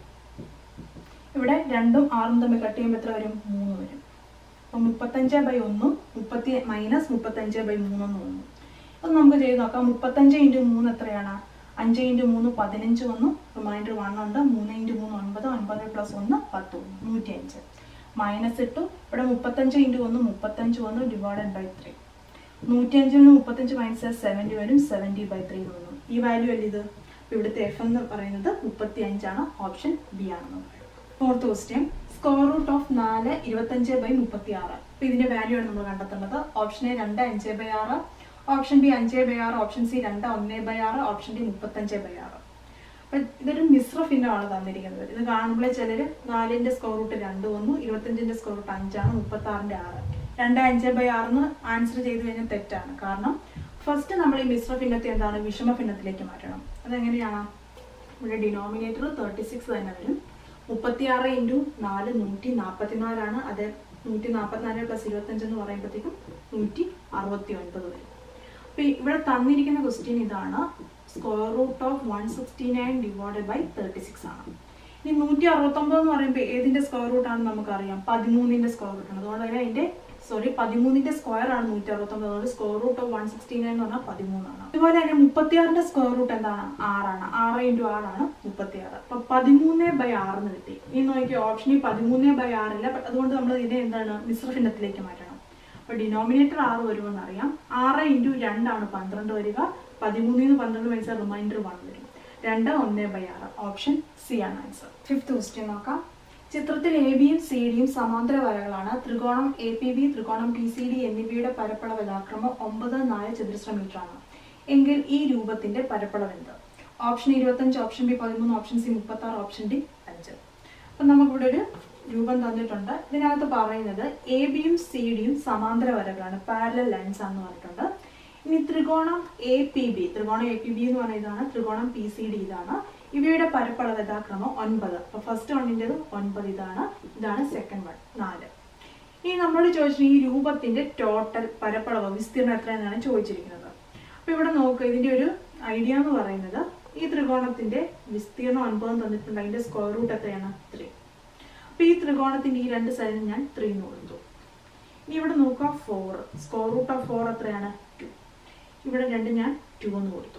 ഇവിടെ രണ്ടും ആറും തമ്മിൽ കട്ട് ചെയ്യുമ്പോൾ എത്ര വരും മൂന്ന് വരും അപ്പൊ മുപ്പത്തഞ്ച് ബൈ ഒന്നും മുപ്പത്തി മൈനസ് മുപ്പത്തഞ്ച് ബൈ മൂന്നെന്ന് വന്നു അത് നമുക്ക് ചെയ്ത് നോക്കാം മുപ്പത്തഞ്ച് ഇൻറ്റു മൂന്ന് എത്രയാണ് അഞ്ച് ഇൻറ്റു മൂന്ന് പതിനഞ്ച് വന്നു റിമൈൻഡർ വൺ ഉണ്ട് മൂന്ന് ഇൻറ്റു മൂന്ന് ഒൻപത് ഒൻപത് പ്ലസ് ഒന്ന് പത്ത് വന്നു നൂറ്റി അഞ്ച് മൈനസ് ഇട്ടു ഇവിടെ മുപ്പത്തഞ്ച് ഇൻറ്റു ഒന്ന് മുപ്പത്തഞ്ച് വന്നു ഡിവൈഡഡ് ബൈ ത്രീ നൂറ്റി അഞ്ചിൽ നിന്ന് മുപ്പത്തഞ്ച് മൈനസ് സെവൻറ്റി വരും സെവൻറ്റി ബൈ ത്രീ എന്ന് വന്നു ഈ വാല്യൂ അല്ല ഇത് അപ്പൊ ഇവിടുത്തെ എഫ് എന്ന് പറയുന്നത് മുപ്പത്തി അഞ്ചാണ് ഓപ്ഷൻ ബി ആണെന്ന് പറയുന്നത് fourth question square root of നാല് ഇരുപത്തഞ്ച് ബൈ മുപ്പത്തി ആറ് അപ്പൊ ഇതിന്റെ വാല്യൂ ആണ് നമ്മൾ കണ്ടെത്തേണ്ടത് ഓപ്ഷൻ എ രണ്ട് അഞ്ച് ബൈ ആറ് ഓപ്ഷൻ ബി അഞ്ച് ബൈ ആറ് ഓപ്ഷൻ സി രണ്ട് ഒന്ന് ബൈ ആറ് ഓപ്ഷൻ ഡി മുപ്പത്തഞ്ച് ബൈ ആറ് അപ്പൊ ഇതൊരു മിശ്ര ഭിന്നമാണ് തന്നിരിക്കുന്നത് ഇത് കാണുമ്പോഴേ ചിലര് നാലിന്റെ സ്ക്വയർ റൂട്ട് രണ്ട് വന്നു ഇരുപത്തഞ്ചിന്റെ സ്ക്വയർ റൂട്ട് അഞ്ചാണ് മുപ്പത്തി ആറിന്റെ ആറ് രണ്ട് അഞ്ച് ബൈ ആറിന് ആൻസർ ചെയ്ത് കഴിഞ്ഞാൽ തെറ്റാണ് കാരണം ഫസ്റ്റ് നമ്മൾ ഈ മിശ്ര ഭിന്നത്തെ എന്താണ് വിഷമ ഭിന്നത്തിലേക്ക് മാറ്റണം അതെങ്ങനെയാണ് ഇവിടെ ഡിനോമിനേറ്റർ തേർട്ടി സിക്സ് തന്നെ വരും മുപ്പത്തിയാറ് ഇൻറ്റു നാല് നൂറ്റി നാൽപ്പത്തിനാലാണ് അത് നൂറ്റി നാൽപ്പത്തിനാല് പ്ലസ് ഇരുപത്തഞ്ച് എന്ന് പറയുമ്പോഴത്തേക്കും നൂറ്റി അറുപത്തി ഒൻപത് വരും അപ്പൊ ഇവിടെ തന്നിരിക്കുന്ന ക്വസ്റ്റ്യൻ ഇതാണ് square root of one sixty nine divided by thirty six ആണ് ഇനി നൂറ്റി അറുപത്തൊമ്പത് എന്ന് പറയുമ്പോൾ ഏതിന്റെ സ്ക്വയർ റൂട്ട് ആണെന്ന് നമുക്കറിയാം പതിമൂന്നിന്റെ സ്ക്വയർ റൂട്ട് ആണ് അതുകൊണ്ട് തന്നെ അതിന്റെ സോറി പതിമൂന്നിന്റെ സ്ക്വയർ ആണ് നൂറ്റി അറുപത്തൊമ്പത് അതുകൊണ്ട് square root of one sixty nine എന്ന് പറഞ്ഞാൽ പതിമൂന്നാണ് അതുപോലെ തന്നെ മുപ്പത്തിയാറിന്റെ സ്ക്വയർ റൂട്ട് എന്താണ് ആറാണ് ആറ് ഇൻറ്റു ആറാണ് മുപ്പത്തിയാറ് അപ്പൊ പതിമൂന്ന് ബൈ ആറിന് കിട്ടി ഇനി നോക്കിയ ഓപ്ഷനിൽ പതിമൂന്ന് ബൈ ആറില്ല but അതുകൊണ്ട് നമ്മൾ ഇതിനെ എന്താണ് മിശ്രഭിന്നത്തിലേക്ക് മാറ്റണം അപ്പൊ ഡിനോമിനേറ്റർ ആറ് വരുമെന്ന് അറിയാം ആറ് ഇൻറ്റു രണ്ടാണ് പന്ത്രണ്ട് വരിക പതിമൂന്നിൽ നിന്ന് പന്ത്രണ്ട് വയസ്സാൽ റിമൈൻഡർ വൺ വരും രണ്ട് ഒന്ന് ബൈ ആറ് ഓപ്ഷൻ സി ആണ് ആൻസർ ഫിഫ്ത്ത് ക്വസ്റ്റ്യൻ നോക്കാം ചിത്രത്തിൽ എ ബിയും സി ഡിയും സമാന്തര വരകളാണ് ത്രികോണം എ പി ബി ത്രികോണം പി സി ഡി എന്നിവയുടെ പരപ്പളവ് യഥാക്രമം ഒമ്പത് നാല് ചതുരശ്ര മീറ്റർ ആണ് എങ്കിൽ ഈ രൂപത്തിന്റെ പരപ്പളവ് എന്ത് ഓപ്ഷൻ ഇരുപത്തഞ്ച് ഓപ്ഷൻ ബി പതിമൂന്ന് ഓപ്ഷൻ സി മുപ്പത്തി ആറ് ഓപ്ഷൻ ഡി അഞ്ച് അപ്പൊ നമുക്കിവിടെ ഒരു രൂപം തന്നിട്ടുണ്ട് ഇതിനകത്ത് പറയുന്നത് എ ബിയും സി ഡിയും സമാന്തര വരകളാണ് പാരലൽ ലൈൻസ് ആണെന്ന് പറഞ്ഞിട്ടുണ്ട് ഇനി ത്രികോണം എ പി ബി ത്രികോണം എ പി ബി എന്ന് പറയുന്ന ഇതാണ് ത്രികോണം പി സി ഡി ഇതാണ് ഇവയുടെ പരപ്പളവ് യഥാക്രമം ഒൻപത് അപ്പൊ ഫസ്റ്റ് വണ്ണിൻ്റെത് ഒൻപത് ഇതാണ് ഇതാണ് സെക്കൻഡ് വൺ നാല് ഇനി നമ്മളോട് ചോദിച്ചു ഈ രൂപത്തിന്റെ ടോട്ടൽ പരപ്പളവ് വിസ്തീർണം എത്രയെന്നാണ് ചോദിച്ചിരിക്കുന്നത് അപ്പൊ ഇവിടെ നോക്കുക ഇതിന്റെ ഒരു ഐഡിയ എന്ന് പറയുന്നത് ഈ ത്രികോണത്തിന്റെ വിസ്തീർണം ഒൻപതും തന്നിട്ടുണ്ട് അതിന്റെ സ്ക്വയർ റൂട്ട് എത്രയാണ് ത്രീ അപ്പൊ ഈ ത്രികോണത്തിന്റെ ഈ രണ്ട് സൈഡിൽ ഞാൻ ത്രീ എന്ന് കൊടുത്തു ഇനി ഇവിടെ നോക്കുക four square root of four എത്രയാണ് ടു ഇവിടെ രണ്ട് ഞാൻ ടു എന്ന് കൊടുത്തു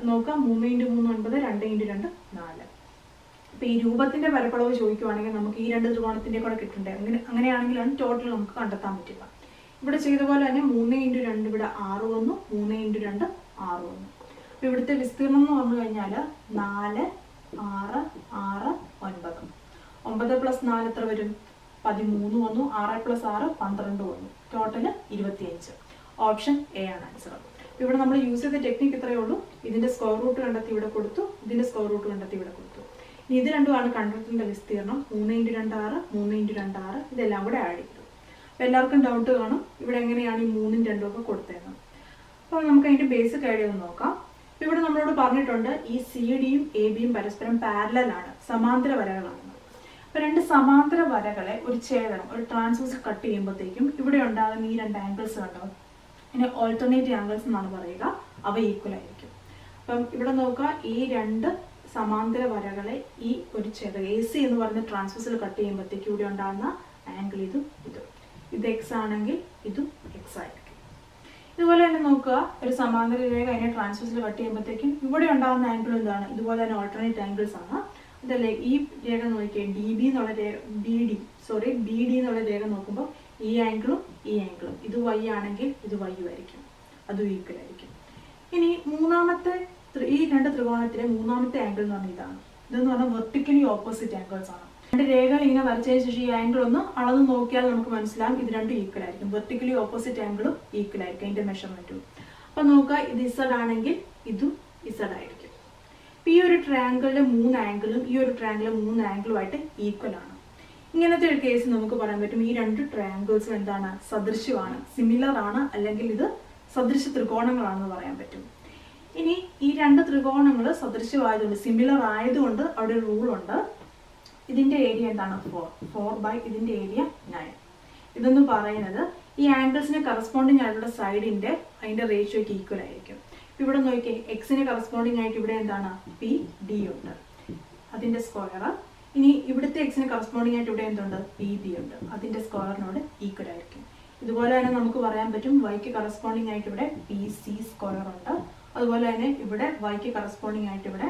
നോക്കാം മൂന്ന് ഇൻറ്റു മൂന്ന് ഒൻപത് രണ്ട് ഇൻറ്റു രണ്ട് നാല് അപ്പൊ ഈ രൂപത്തിന്റെ പരപ്പളവ് ചോദിക്കുവാണെങ്കിൽ നമുക്ക് ഈ രണ്ട് ത്രികോണത്തിന്റെ കൂടെ കിട്ടണ്ടേ അങ്ങനെ അങ്ങനെയാണെങ്കിലാണ് ടോട്ടൽ നമുക്ക് കണ്ടെത്താൻ പറ്റുക ഇവിടെ ചെയ്ത പോലെ തന്നെ മൂന്ന് ഇൻറ്റു രണ്ട് ഇവിടെ ആറ് വന്നു മൂന്ന് ഇൻറ്റു രണ്ട് ആറ് വന്നു അപ്പൊ ഇവിടുത്തെ വിസ്തീർണം എന്ന് പറഞ്ഞു കഴിഞ്ഞാൽ നാല് ആറ് ആറ് ഒൻപത് ഒമ്പത് പ്ലസ് നാല് എത്ര വരും പതിമൂന്ന് വന്നു ആറ് പ്ലസ് ആറ് പന്ത്രണ്ട് വന്നു ടോട്ടല് ഇരുപത്തിയഞ്ച് ഓപ്ഷൻ എ ആണ് ആൻസർ ഇവിടെ നമ്മൾ യൂസ് ചെയ്ത ടെക്നിക്ക് ഇത്രയേ ഉള്ളൂ ഇതിന്റെ സ്ക്വയർ റൂട്ട് കണ്ടെത്തി ഇവിടെ കൊടുത്തു ഇതിന്റെ സ്ക്വയർ റൂട്ട് കണ്ടെത്തി ഇവിടെ കൊടുത്തു ഇനി ഇത് രണ്ടുമാണ് കണ്ടെത്തേണ്ട വിസ്തീർണം മൂന്ന് ഇൻറ്റു രണ്ട് ആറ് മൂന്ന് ഇൻറ്റു രണ്ട് ആറ് ഇതെല്ലാം കൂടെ ആഡ് ചെയ്തു അപ്പോൾ എല്ലാവർക്കും ഡൗട്ട് കാണും ഇവിടെ എങ്ങനെയാണ് ഈ മൂന്നും രണ്ടും ഒക്കെ കൊടുത്തതെന്ന് അപ്പോൾ നമുക്ക് അതിന്റെ ബേസിക് ഐഡിയ ഒന്ന് നോക്കാം ഇപ്പൊ ഇവിടെ നമ്മളോട് പറഞ്ഞിട്ടുണ്ട് ഈ സി ഡിയും എ ബിയും പരസ്പരം പാരലൽ ആണ് സമാന്തര വരകളാണ് അപ്പൊ രണ്ട് സമാന്തര വരകളെ ഒരു ഛേദനം ഒരു ട്രാൻസ്വേഴ്സ് കട്ട് ചെയ്യുമ്പോഴത്തേക്കും ഇവിടെ ഉണ്ടാകുന്ന ഈ രണ്ട് ആംഗിൾസ് കണ്ടോ ഇതിനെ ഓൾട്ടർനേറ്റ് ആംഗിൾസ് എന്നാണ് പറയുക അവ ഈക്വൽ ആയിരിക്കും അപ്പം ഇവിടെ നോക്കുക ഈ രണ്ട് സമാന്തര വരകളെ ഈ ഒരു ഛേദം എ സി എന്ന് പറയുന്ന ട്രാൻസ്വേഴ്സിൽ കട്ട് ചെയ്യുമ്പോഴത്തേക്കും ഇവിടെ ഉണ്ടാകുന്ന ആംഗിൾ ഇതും ഇതും ഇത് എക്സ് ആണെങ്കിൽ ഇതും എക്സ് ആയിരിക്കും ഇതുപോലെ തന്നെ നോക്കുക ഒരു സമാന്തര രേഖ അതിനെ ട്രാൻസ്വേഴ്സിൽ കട്ട് ചെയ്യുമ്പോഴത്തേക്കും ഇവിടെ ഉണ്ടാകുന്ന ആംഗിൾ എന്താണ് ഇതുപോലെ തന്നെ ഓൾട്ടർനേറ്റ് ആംഗിൾസ് ആണ് അതല്ലേ ഈ രേഖ നോക്കിയേ ഡി ബി എന്നുള്ള രേഖ B D sorry B D എന്നുള്ള രേഖ നോക്കുമ്പോൾ ഈ ആംഗിളും ഈ ആംഗിളും ഇത് വൈ ആണെങ്കിൽ ഇത് വൈ ആയിരിക്കും അതും ഈക്വൽ ആയിരിക്കും ഇനി മൂന്നാമത്തെ ത്രി- ഈ രണ്ട് ത്രികോണത്തിലെ മൂന്നാമത്തെ ആംഗിൾ എന്ന് പറഞ്ഞാൽ ഇതാണ് ഇതെന്ന് പറഞ്ഞാൽ വെർട്ടിക്കലി ഓപ്പോസിറ്റ് ആംഗിൾസ് ആണ് രണ്ട് രേഖകൾ ഇങ്ങനെ വരച്ചതിന് ശേഷം ഈ ആംഗിൾ ഒന്ന് അളന്ന് നോക്കിയാൽ നമുക്ക് മനസ്സിലാകും ഇത് രണ്ടും ഈക്വൽ ആയിരിക്കും വെർട്ടിക്കലി ഓപ്പോസിറ്റ് ആംഗിളും ഈക്വൽ ആയിരിക്കും അതിന്റെ മെഷർമെന്റും അപ്പൊ നോക്കുക ഇത് ഇസഡ് ആണെങ്കിൽ ഇതും ഇസഡ് ആയിരിക്കും അപ്പൊ ഈ ഒരു ട്രയാങ്കിളിലെ മൂന്ന് ആംഗിളും ഈ ഒരു ട്രയാങ്കിളിലെ മൂന്ന് ആംഗിളും ആയിട്ട് ഈക്വൽ ആണ് ഇങ്ങനത്തെ ഒരു കേസ് നമുക്ക് പറയാൻ പറ്റും ഈ രണ്ട് ട്രയാങ്കിൾസും എന്താണ് സദൃശ്യമാണ് സിമിലർ ആണ് അല്ലെങ്കിൽ ഇത് സദൃശ ത്രികോണങ്ങളാണെന്ന് പറയാൻ പറ്റും ഇനി ഈ രണ്ട് ത്രികോണങ്ങൾ സദൃശ്യമായതുകൊണ്ട് സിമിലർ ആയതുകൊണ്ട് അവിടെ ഒരു റൂൾ ഉണ്ട് ഇതിന്റെ ഏരിയ എന്താണ് ഫോർ ഫോർ ബൈ ഇതിന്റെ ഏരിയ നയൻ ഇതെന്ന് പറയുന്നത് ഈ ആംഗിൾസിന് കറസ്പോണ്ടിങ് ആയിട്ടുള്ള സൈഡിന്റെ അതിന്റെ റേഷ്യോയ്ക്ക് ഈക്വൽ ആയിരിക്കും ഇപ്പൊ ഇവിടെ നോക്കിയേ എക്സിന് കറസ്പോണ്ടിങ് ആയിട്ട് ഇവിടെ എന്താണ് പി ഡി ഉണ്ട് അതിന്റെ സ്ക്വയർ ഇനി ഇവിടുത്തെ എക്സിന് കറസ്പോണ്ടിങ് ആയിട്ട് ഇവിടെ എന്തുണ്ട് പി ബി ഉണ്ട് അതിന്റെ സ്ക്വയറിനോട് ഈക്വൽ ആയിരിക്കും ഇതുപോലെ തന്നെ നമുക്ക് പറയാൻ പറ്റും വൈക്ക് കറസ്പോണ്ടിങ് ആയിട്ട് ഇവിടെ പി സി സ്ക്വയർ ഉണ്ട് അതുപോലെ തന്നെ ഇവിടെ വൈക്ക് കറസ്പോണ്ടിങ് ആയിട്ട് ഇവിടെ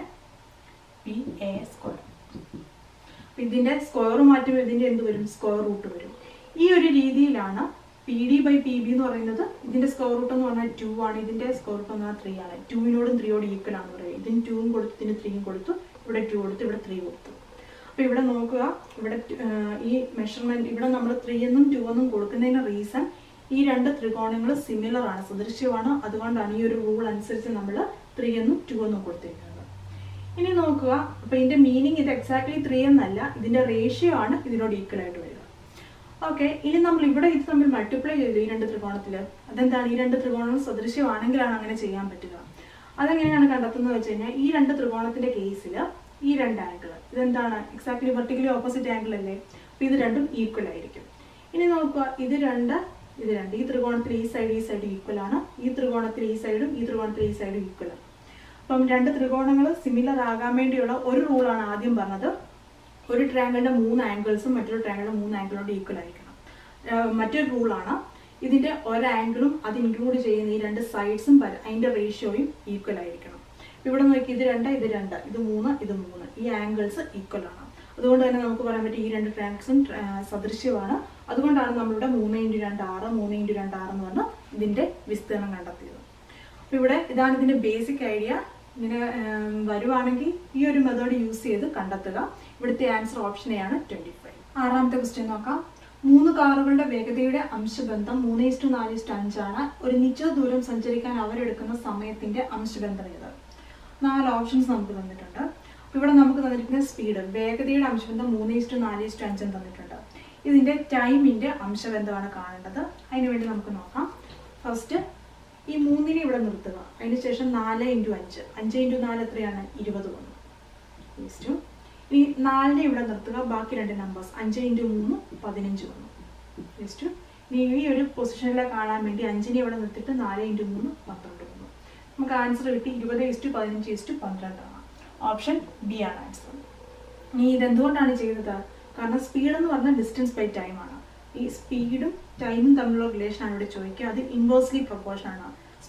പി എ സ്ക്വയർ ഇതിന്റെ സ്ക്വയർ മാറ്റുമ്പോൾ ഇതിന്റെ എന്ത് വരും സ്ക്വയർ റൂട്ട് വരും ഈ ഒരു രീതിയിലാണ് P D by P B എന്ന് പറയുന്നത് ഇതിന്റെ സ്ക്വയർ റൂട്ട് എന്ന് പറഞ്ഞാൽ ടു ആണ് ഇതിന്റെ സ്ക്വയർ റൂട്ട് എന്ന് പറഞ്ഞാൽ ത്രീ ആണ് ടുവിനോടും ത്രീയോടും ഈക്വൽ ആണെന്ന് പറയും ഇതിന് ടൂവും കൊടുത്തു ഇതിന് ത്രീയും കൊടുത്തു ഇവിടെ ടു കൊടുത്തു ഇവിടെ ത്രീ കൊടുത്തു അപ്പൊ ഇവിടെ നോക്കുക ഇവിടെ ആ, ഈ മെഷർമെന്റ് ഇവിടെ നമ്മൾ ത്രീ എന്നും ടു എന്നും കൊടുക്കുന്നതിന് റീസൺ ഈ രണ്ട് ത്രികോണങ്ങൾ സിമിലർ ആണ് സദൃശ്യമാണ് അതുകൊണ്ടാണ് ഈ ഒരു റൂൾ അനുസരിച്ച് നമ്മൾ ത്രീ എന്നും ടു എന്നും കൊടുത്തിരിക്കുന്നത് ഇനി നോക്കുക അപ്പൊ ഇതിന്റെ മീനിങ് ഇത് എക്സാക്ട്ലി ത്രീ എന്നല്ല ഇതിന്റെ റേഷ്യോ ആണ് ഇതിനോട് ഈക്വൽ ആയിട്ട് വരിക ഓക്കെ ഇനി നമ്മൾ ഇവിടെ ഇത് തമ്മിൽ മൾട്ടിപ്ലൈ ചെയ്തു ഈ രണ്ട് ത്രികോണത്തില് അതെന്താണ് ഈ രണ്ട് ത്രികോണങ്ങൾ സദൃശ്യമാണെങ്കിലാണ് അങ്ങനെ ചെയ്യാൻ പറ്റുക അതെങ്ങനെയാണ് കണ്ടെത്തുന്നത് വെച്ച് കഴിഞ്ഞാൽ ഈ രണ്ട് ത്രികോണത്തിന്റെ കേസിൽ ഈ രണ്ട് ആംഗിൾ ഇതെന്താണ് എക്സാക്ട്ലി വെർട്ടിക്കലി ഓപ്പോസിറ്റ് ആംഗിൾ അല്ലേ അപ്പൊ ഇത് രണ്ടും ഈക്വൽ ആയിരിക്കും ഇനി നോക്കുക ഇത് രണ്ട് ഇത് രണ്ട് ഈ ത്രികോണത്തിൽ ഈ സൈഡ് ഈ സൈഡ് ഈക്വൽ ആണ് ഈ ത്രികോണത്തിൽ ഈ സൈഡും ഈ ത്രികോണത്തിൽ ഈ സൈഡും ഈക്വൽ ആണ് അപ്പം രണ്ട് ത്രികോണങ്ങൾ സിമിലർ ആകാൻ വേണ്ടിയുള്ള ഒരു റൂളാണ് ആദ്യം പറഞ്ഞത് ഒരു ട്രയാങ്കിളിന്റെ മൂന്ന് ആംഗിൾസും മറ്റൊരു ട്രയാങ്കിളിന്റെ മൂന്ന് ആംഗിളോട് ഈക്വൽ ആയിരിക്കണം ആഹ് മറ്റൊരു റൂളാണ് ഇതിന്റെ ഒരു ആംഗിളും അത് ഇൻക്ലൂഡ് ചെയ്യുന്ന ഈ രണ്ട് സൈഡ്സും അതിന്റെ റേഷ്യോയും ഈക്വൽ ആയിരിക്കണം ഇവിടെ നോക്കി ഇത് രണ്ട് ഇത് രണ്ട് ഇത് മൂന്ന് ഇത് മൂന്ന് ഈ ആംഗിൾസ് ഈക്വൽ ആണ് അതുകൊണ്ട് തന്നെ നമുക്ക് പറയാൻ പറ്റും ഈ രണ്ട് ട്രാങ്ക്സും സദൃശ്യമാണ് അതുകൊണ്ടാണ് നമ്മളിവിടെ മൂന്ന് ഇൻറ്റു രണ്ട് ആറ് മൂന്ന് ഇൻറ്റു രണ്ട് ആറ് എന്ന് പറഞ്ഞ് ഇതിന്റെ വിസ്തീർണം കണ്ടെത്തിയത് അപ്പൊ ഇവിടെ ഇതാണ് ഇതിന്റെ ബേസിക് ഐഡിയ ഇങ്ങനെ ഉം, വരുവാണെങ്കിൽ ഈ ഒരു മെത്തേഡ് യൂസ് ചെയ്ത് കണ്ടെത്തുക ഇവിടുത്തെ ആൻസർ ഓപ്ഷൻ എ ആണ് ട്വന്റി ഫൈവ് ആറാമത്തെ ക്വസ്റ്റ്യൻ നോക്കാം മൂന്ന് കാറുകളുടെ വേഗതയുടെ അംശബന്ധം മൂന്ന് ഇസ്റ്റു നാല് ഇസ്റ്റു അഞ്ചാണ് ഒരു നിശ്ചിത ദൂരം സഞ്ചരിക്കാൻ അവരെടുക്കുന്ന സമയത്തിന്റെ അംശബന്ധം ഏത് നാല് ഓപ്ഷൻസ് നമുക്ക് തന്നിട്ടുണ്ട് അപ്പൊ ഇവിടെ നമുക്ക് തന്നിരിക്കുന്ന സ്പീഡ് വേഗതയുടെ അംശബന്ധം മൂന്ന് ഇസ്റ്റു നാല് ഇസ്റ്റു അഞ്ചും തന്നിട്ടുണ്ട് ഇതിന്റെ ടൈമിന്റെ അംശബന്ധമാണ് കാണേണ്ടത് അതിന് വേണ്ടി നമുക്ക് നോക്കാം ഫസ്റ്റ് ഈ മൂന്നിനെ ഇവിടെ നിർത്തുക അതിന് ശേഷം നാല് ഇൻറ്റു അഞ്ച് അഞ്ച് ഇൻറ്റു നാല് എത്രയാണ് ഇരുപത് വന്നു ഇസ്റ്റു ഇനി നാലിനെ ഇവിടെ നിർത്തുക ബാക്കി രണ്ട് നമ്പേഴ്സ് അഞ്ച് ഇൻറ്റു മൂന്ന് പതിനഞ്ച് വന്നു ഇസ്റ്റു ഇനി ഈ ഒരു പൊസിഷനിലെ കാണാൻ വേണ്ടി അഞ്ചിനെ ഇവിടെ നിർത്തിയിട്ട് നാല് ഇൻറ്റു മൂന്ന് പന്ത്രണ്ട് വന്നു നമുക്ക് ആൻസർ കിട്ടി ഇരുപത് ഇസ്റ്റു പതിനഞ്ച് ഇസ്റ്റു പന്ത്രണ്ടാണ് ഓപ്ഷൻ ബി ആണ് ആൻസർ ഇനി ഇതെന്തുകൊണ്ടാണ് ചെയ്തത് കാരണം സ്പീഡ് എന്ന് പറഞ്ഞാൽ ഡിസ്റ്റൻസ് ബൈ ടൈം ആണ് ഈ സ്പീഡും ടൈമും തമ്മിലുള്ള റിലേഷൻ ആണ് ഇവിടെ ചോദിക്കുക അത് ഇൻവേഴ്സ്ലി പ്രൊപ്പോർഷൻ ആണ്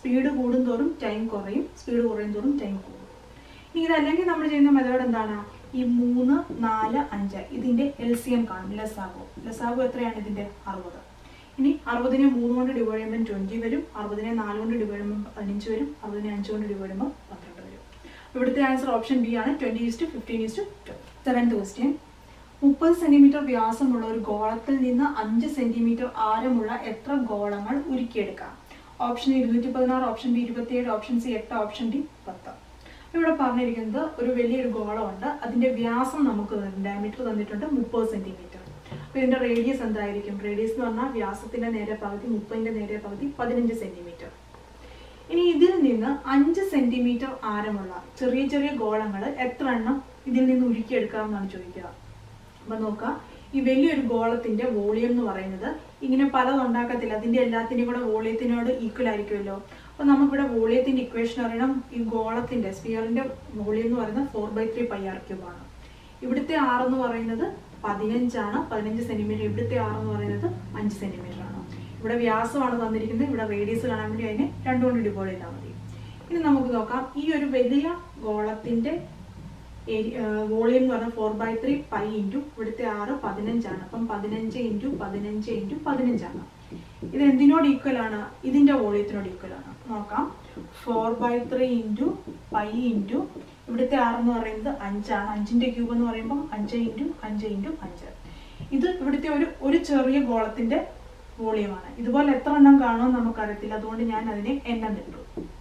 സ്പീഡ് കൂടുന്തോറും ടൈം കുറയും സ്പീഡ് കുറയും തോറും ടൈം കൂടും ഇനി ഇതല്ലെങ്കിൽ നമ്മൾ ചെയ്യുന്ന മെത്തേഡ് എന്താണ് ഈ മൂന്ന് നാല് അഞ്ച് ഇതിന്റെ എൽ സി എം കാണും ലസാഗു ലസാഗു എത്രയാണ് ഇതിന്റെ അറുപത് ഇനി അറുപതിനെ മൂന്ന് കൊണ്ട് ഡിവൈഡ് ചെയ്യുമ്പോൾ ട്വന്റി വരും അറുപതിനെ നാല് കൊണ്ട് ഡിവൈഡ് ചെയ്യുമ്പോൾ പതിനഞ്ച് വരും അറുപതിനെ അഞ്ച് കൊണ്ട് ഡിവൈഡ് ചെയ്യുമ്പോൾ പന്ത്രണ്ട് വരും ഇവിടുത്തെ ആൻസർ ഓപ്ഷൻ ബി ആണ് twenty is to fifteen is to twelve seventh question മുപ്പത് സെന്റിമീറ്റർ വ്യാസമുള്ള ഒരു ഗോളത്തിൽ നിന്ന് അഞ്ച് സെന്റിമീറ്റർ ആരമുള്ള എത്ര ഗോളങ്ങൾ ഉരുക്കിയെടുക്കാം ഓപ്ഷൻ ഇരുന്നൂറ്റി പതിനാറ് ഓപ്ഷൻ ബി ഇരുപത്തിയേഴ് ഓപ്ഷൻ സി എട്ട് ഓപ്ഷൻ ഡി പത്ത് ഇവിടെ പറഞ്ഞിരിക്കുന്നത് ഒരു വലിയൊരു ഗോളമുണ്ട് അതിന്റെ വ്യാസം നമുക്ക് ഡയമീറ്റർ തന്നിട്ടുണ്ട് മുപ്പത് സെന്റിമീറ്റർ അപ്പൊ ഇതിന്റെ റേഡിയസ് എന്തായിരിക്കും റേഡിയസ് എന്ന് പറഞ്ഞാൽ വ്യാസത്തിന്റെ നേരെ പകുതി മുപ്പതിന്റെ നേരെ പകുതി പതിനഞ്ച് സെന്റിമീറ്റർ ഇനി ഇതിൽ നിന്ന് അഞ്ച് സെന്റിമീറ്റർ ആരമുള്ള ചെറിയ ചെറിയ ഗോളങ്ങൾ എത്ര എണ്ണം ഇതിൽ നിന്ന് ഉരുക്കിയെടുക്കാം എന്നാണ് ചോദിക്കുക അപ്പൊ നോക്കാം ഈ വലിയൊരു ഗോളത്തിന്റെ വോളിയം എന്ന് പറയുന്നത് ഇങ്ങനെ പലതും ഉണ്ടാക്കത്തില്ല അതിന്റെ എല്ലാത്തിന്റെയും കൂടെ വോളിയത്തിനോട് ഈക്വൽ ആയിരിക്കുമല്ലോ അപ്പൊ നമുക്കിവിടെ വോളിയത്തിന്റെ ഇക്വേഷൻ അറിയണം ഈ ഗോളത്തിന്റെ സ്പിയറിന്റെ വോളിയം എന്ന് പറയുന്നത് four by three pi R cube ആണ് ഇവിടുത്തെ ആർ എന്ന് പറയുന്നത് പതിനഞ്ചാണ് പതിനഞ്ച് സെന്റിമീറ്റർ ഇവിടുത്തെ ആർ എന്ന് പറയുന്നത് അഞ്ച് സെന്റിമീറ്റർ ആണ് ഇവിടെ വ്യാസമാണ് തന്നിരിക്കുന്നത് ഇവിടെ റേഡിയസ് കാണാൻ വേണ്ടി അതിനെ രണ്ടുകൊണ്ട് ഡിവൈഡ് ചെയ്താൽ മതി ഇനി നമുക്ക് നോക്കാം ഈ ഒരു വലിയ ഗോളത്തിന്റെ വോളിയം എന്ന് പറഞ്ഞാൽ four by three pi into ഇവിടുത്തെ ആറ് പതിനഞ്ചാണ് അപ്പം പതിനഞ്ച് ഇൻറ്റു പതിനഞ്ച് ഇൻറ്റു പതിനഞ്ചാണ് ഇത് എന്തിനോട് ഈക്വൽ ആണ് ഇതിന്റെ വോളിയത്തിനോട് ഈക്വൽ ആണ് നോക്കാം four by three into pi into ഇവിടുത്തെ ആറ് എന്ന് പറയുന്നത് അഞ്ചാണ് അഞ്ചിന്റെ ക്യൂബ് എന്ന് പറയുമ്പോൾ അഞ്ച് ഇൻറ്റു അഞ്ച് ഇൻറ്റു അഞ്ച് ഇത് ഇവിടുത്തെ ഒരു ഒരു ചെറിയ ഗോളത്തിന്റെ വോളിയമാണ് ഇതുപോലെ എത്ര എണ്ണം കാണുമെന്ന് നമുക്കറിയത്തില്ല അതുകൊണ്ട് ഞാൻ അതിനെ എണ്ണം ഇട്ടു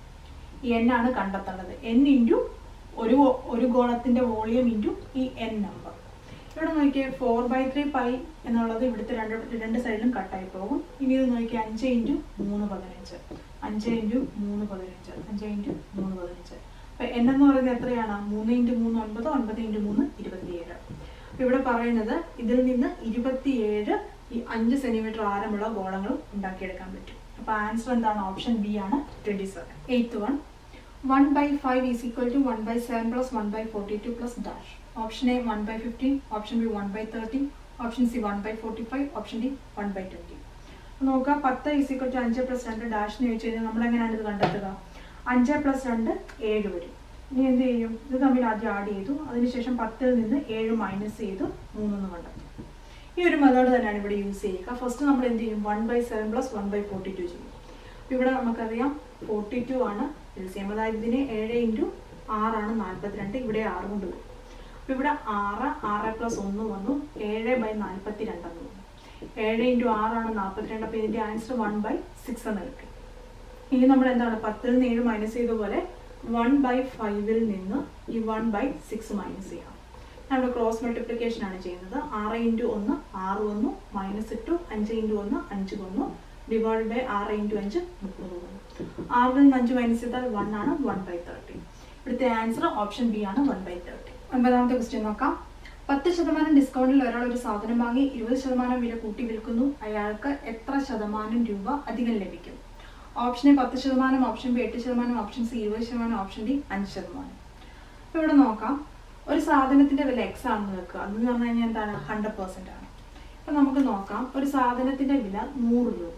ഈ എൻ ആണ് കണ്ടെത്തേണ്ടത് എൻ ഇൻറ്റു ഒരു ഗോ- ഒരു ഗോളത്തിന്റെ വോളിയം ഇൻറ്റു ഈ എൻ നമ്പർ ഇവിടെ നോക്കിയേ ഫോർ ബൈ ത്രീ പൈ എന്നുള്ളത് ഇവിടുത്തെ രണ്ട് രണ്ട് സൈഡിലും കട്ടായി പോകും ഇനി ഇത് നോക്കിയേ അഞ്ച് ഇൻറ്റു മൂന്ന് പതിനഞ്ച് അഞ്ച് ഇൻറ്റു മൂന്ന് പതിനഞ്ച് അഞ്ച് ഇൻറ്റു മൂന്ന് പതിനഞ്ച് അപ്പൊ എൻ എന്ന് പറയുന്നത് എത്രയാണ് മൂന്ന് ഇൻറ്റു മൂന്ന് ഒൻപത് ഒൻപത് ഇൻറ്റു മൂന്ന് ഇരുപത്തിയേഴ് അപ്പൊ ഇവിടെ പറയുന്നത് ഇതിൽ നിന്ന് ഇരുപത്തിയേഴ് ഈ അഞ്ച് സെന്റിമീറ്റർ ആരമുള്ള ഗോളങ്ങൾ ഉണ്ടാക്കിയെടുക്കാൻ പറ്റും അപ്പൊ ആൻസർ എന്താണ് ഓപ്ഷൻ ബി ആണ് twenty seven eighth one one by five is equal to one by seven plus one by forty two plus dash option A one by fifteen option B one by thirty option C one by forty five option D one by twenty നോക്കുക പത്ത് is equal to അഞ്ച് plus രണ്ട് dash എന്ന് ചോദിച്ചു കഴിഞ്ഞാൽ നമ്മൾ എങ്ങനെയാണ് ഇത് കണ്ടെത്തുക അഞ്ച് പ്ലസ് രണ്ട് ഏഴ് വരും ഇനി എന്ത് ചെയ്യും ഇത് തമ്മിൽ ആദ്യം ആഡ് ചെയ്തു അതിനുശേഷം പത്തിൽ നിന്ന് ഏഴ് മൈനസ് ചെയ്തു മൂന്നെന്ന് കണ്ടെത്തും ഈ ഒരു മെത്തേഡ് തന്നെയാണ് ഇവിടെ യൂസ് ചെയ്യുക ഫസ്റ്റ് നമ്മൾ എന്ത് ചെയ്യും one by seven plus one by forty two ചെയ്യും അപ്പൊ ഇവിടെ നമുക്കറിയാം ഫോർട്ടി ടു ആണ് എൽ സി എം അതായത് ഇതിന് ഏഴ് ഇൻറ്റു ആറാണ് നാൽപ്പത്തിരണ്ട് ഇവിടെ ആറ് കൊണ്ട് വരും അപ്പൊ ഇവിടെ ആറ് ആറ് പ്ലസ് ഒന്ന് വന്നു ഏഴ് ബൈ നാൽപ്പത്തി രണ്ടെന്ന് വന്നു ഏഴ് ഇൻറ്റു ആറാണ് നാൽപ്പത്തിരണ്ട് അപ്പൊ ഇതിന്റെ ആൻസർ വൺ ബൈ സിക്സ് എന്ന് കിട്ടി ഇനി നമ്മൾ എന്താണ് പത്തിൽ നിന്ന് ഏഴ് മൈനസ് ചെയ്ത പോലെ വൺ ബൈ ഫൈവിൽ നിന്ന് ഈ വൺ ബൈ സിക്സ് മൈനസ് ചെയ്യണം നമ്മൾ ക്രോസ് മൾട്ടിപ്ലിക്കേഷൻ ആണ് ചെയ്യുന്നത് ആറ് ഇൻറ്റു ഒന്ന് ആറ് വന്നു മൈനസ് ഇട്ടു അഞ്ച് ഇൻറ്റു ഒന്ന് അഞ്ച് വന്നു ഡിവൈഡ് ബൈ ആറ് ഇൻറ്റു അഞ്ച് മുപ്പത് വന്നു ആറിൽ നിന്ന് അഞ്ച് മൈനസ് ചെയ്താൽ വൺ ആണ് വൺ ബൈ തേർട്ടി ഇവിടുത്തെ ആൻസർ ഓപ്ഷൻ ബി ആണ് വൺ ബൈ തേർട്ടി ഒൻപതാമത്തെ ക്വസ്റ്റ്യൻ നോക്കാം പത്ത് ശതമാനം ഡിസ്കൗണ്ടിൽ ഒരാൾ ഒരു സാധനം വാങ്ങി ഇരുപത് ശതമാനം വില കൂട്ടി വിൽക്കുന്നു അയാൾക്ക് എത്ര ശതമാനം രൂപ അധികം ലഭിക്കും ഓപ്ഷൻ എ പത്ത് ശതമാനം ഓപ്ഷൻ ബി എട്ട് ശതമാനം ഓപ്ഷൻ സി ഇരുപത് ശതമാനം ഓപ്ഷൻ ഡി അഞ്ച് ശതമാനം അപ്പൊ ഇവിടെ നോക്കാം ഒരു സാധനത്തിന്റെ വില എക്സ് ആണെന്ന് വെക്കുക അതെന്ന് പറഞ്ഞു കഴിഞ്ഞാൽ എന്താണ് ഹൺഡ്രഡ് പെർസെന്റ് ആണ് അപ്പൊ നമുക്ക് നോക്കാം ഒരു സാധനത്തിന്റെ വില നൂറ് രൂപ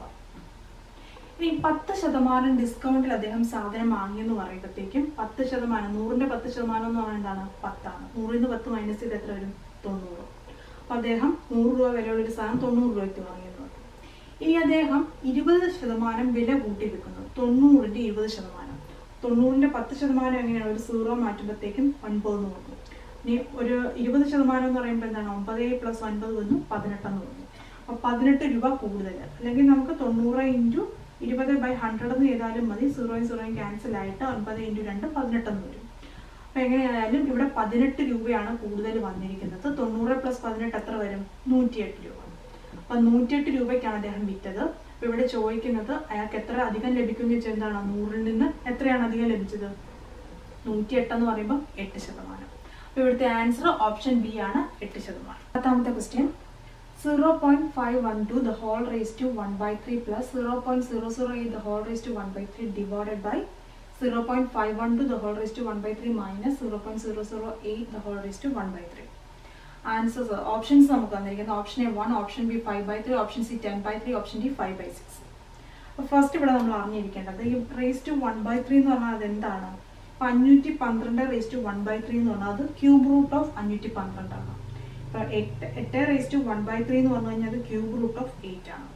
ഇനി പത്ത് ശതമാനം ഡിസ്കൗണ്ടിൽ അദ്ദേഹം സാധനം വാങ്ങിയെന്ന് പറയുമ്പോഴത്തേക്കും പത്ത് ശതമാനം നൂറിന്റെ പത്ത് ശതമാനം എന്ന് പറഞ്ഞാൽ എന്താണ് പത്താണ് നൂറിൽ നിന്ന് പത്ത് മൈനസ് ചെയ്ത് എത്ര വരും തൊണ്ണൂറ് അപ്പൊ അദ്ദേഹം നൂറ് രൂപ വിലയുള്ള ഒരു സാധനം തൊണ്ണൂറ് രൂപയ്ക്ക് വാങ്ങിയെന്ന് പറയും ഇനി അദ്ദേഹം ഇരുപത് ശതമാനം വില കൂട്ടി വെക്കുന്നു തൊണ്ണൂറിന്റെ ഇരുപത് ശതമാനം തൊണ്ണൂറിന്റെ പത്ത് ശതമാനം എങ്ങനെയാണ് ഒരു സീറോ മാറ്റുമ്പോഴത്തേക്കും ഒൻപത് എന്ന് വന്നു ഇനി ഒരു ഇരുപത് ശതമാനം എന്ന് പറയുമ്പോൾ എന്താണ് ഒമ്പത് പ്ലസ് ഒൻപത് വന്നു പതിനെട്ടെന്ന് വന്നു അപ്പൊ പതിനെട്ട് രൂപ കൂടുതൽ അല്ലെങ്കിൽ നമുക്ക് തൊണ്ണൂറ് ഇൻറ്റു ഇരുപത് ബൈ ഹൺഡ്രഡ് എന്ന് ചെയ്താലും മതി സീറോയും സീറോയും ക്യാൻസൽ ആയിട്ട് ഒൻപത് ഇൻറ്റു രണ്ട് പതിനെട്ടെന്ന് വരും അപ്പൊ എങ്ങനെയായാലും ഇവിടെ പതിനെട്ട് രൂപയാണ് കൂടുതൽ വന്നിരിക്കുന്നത് തൊണ്ണൂറ് പ്ലസ് പതിനെട്ട് എത്ര വരും നൂറ്റിയെട്ട് രൂപ അപ്പൊ നൂറ്റിയെട്ട് രൂപയ്ക്കാണ് അദ്ദേഹം വിറ്റത് അപ്പൊ ഇവിടെ ചോദിക്കുന്നത് അയാൾക്ക് എത്ര അധികം ലഭിക്കും എന്ന് വെച്ചാൽ എന്താണ് നൂറിൽ നിന്ന് എത്രയാണ് അധികം ലഭിച്ചത് നൂറ്റിയെട്ട് എന്ന് പറയുമ്പോൾ എട്ട് ശതമാനം അപ്പൊ ഇവിടുത്തെ ആൻസർ ഓപ്ഷൻ ബി ആണ് എട്ട് ശതമാനം പത്താമത്തെ question zero point five one two the whole raise to one by three plus zero point zero zero eight the whole raise to one by three divided by zero point five one two the whole raise to one by three minus zero point zero zero eight the whole raise to one by three answers options നമുക്ക് തന്നിരിക്കുന്നത് option A one option B five by three option C ten by three option D five by six അപ്പോൾ first ഇവിടെ നമ്മൾ അറിഞ്ഞിരിക്കേണ്ടത് ഈ raise to one by three എന്ന് പറഞ്ഞാൽ അതെന്താണ് അപ്പോൾ അഞ്ഞൂറ്റി പന്ത്രണ്ട് raise to one by three എന്ന് പറഞ്ഞാൽ അത് ക്യൂബ് റൂട്ട് ഓഫ് അഞ്ഞൂറ്റി പന്ത്രണ്ടാണ് ഇപ്പോൾ എട്ട് എട്ട് raise to one by three എന്ന് പറഞ്ഞു കഴിഞ്ഞാൽ അത് ക്യൂബ് റൂട്ട് ഓഫ് എയ്റ്റ് ആണ്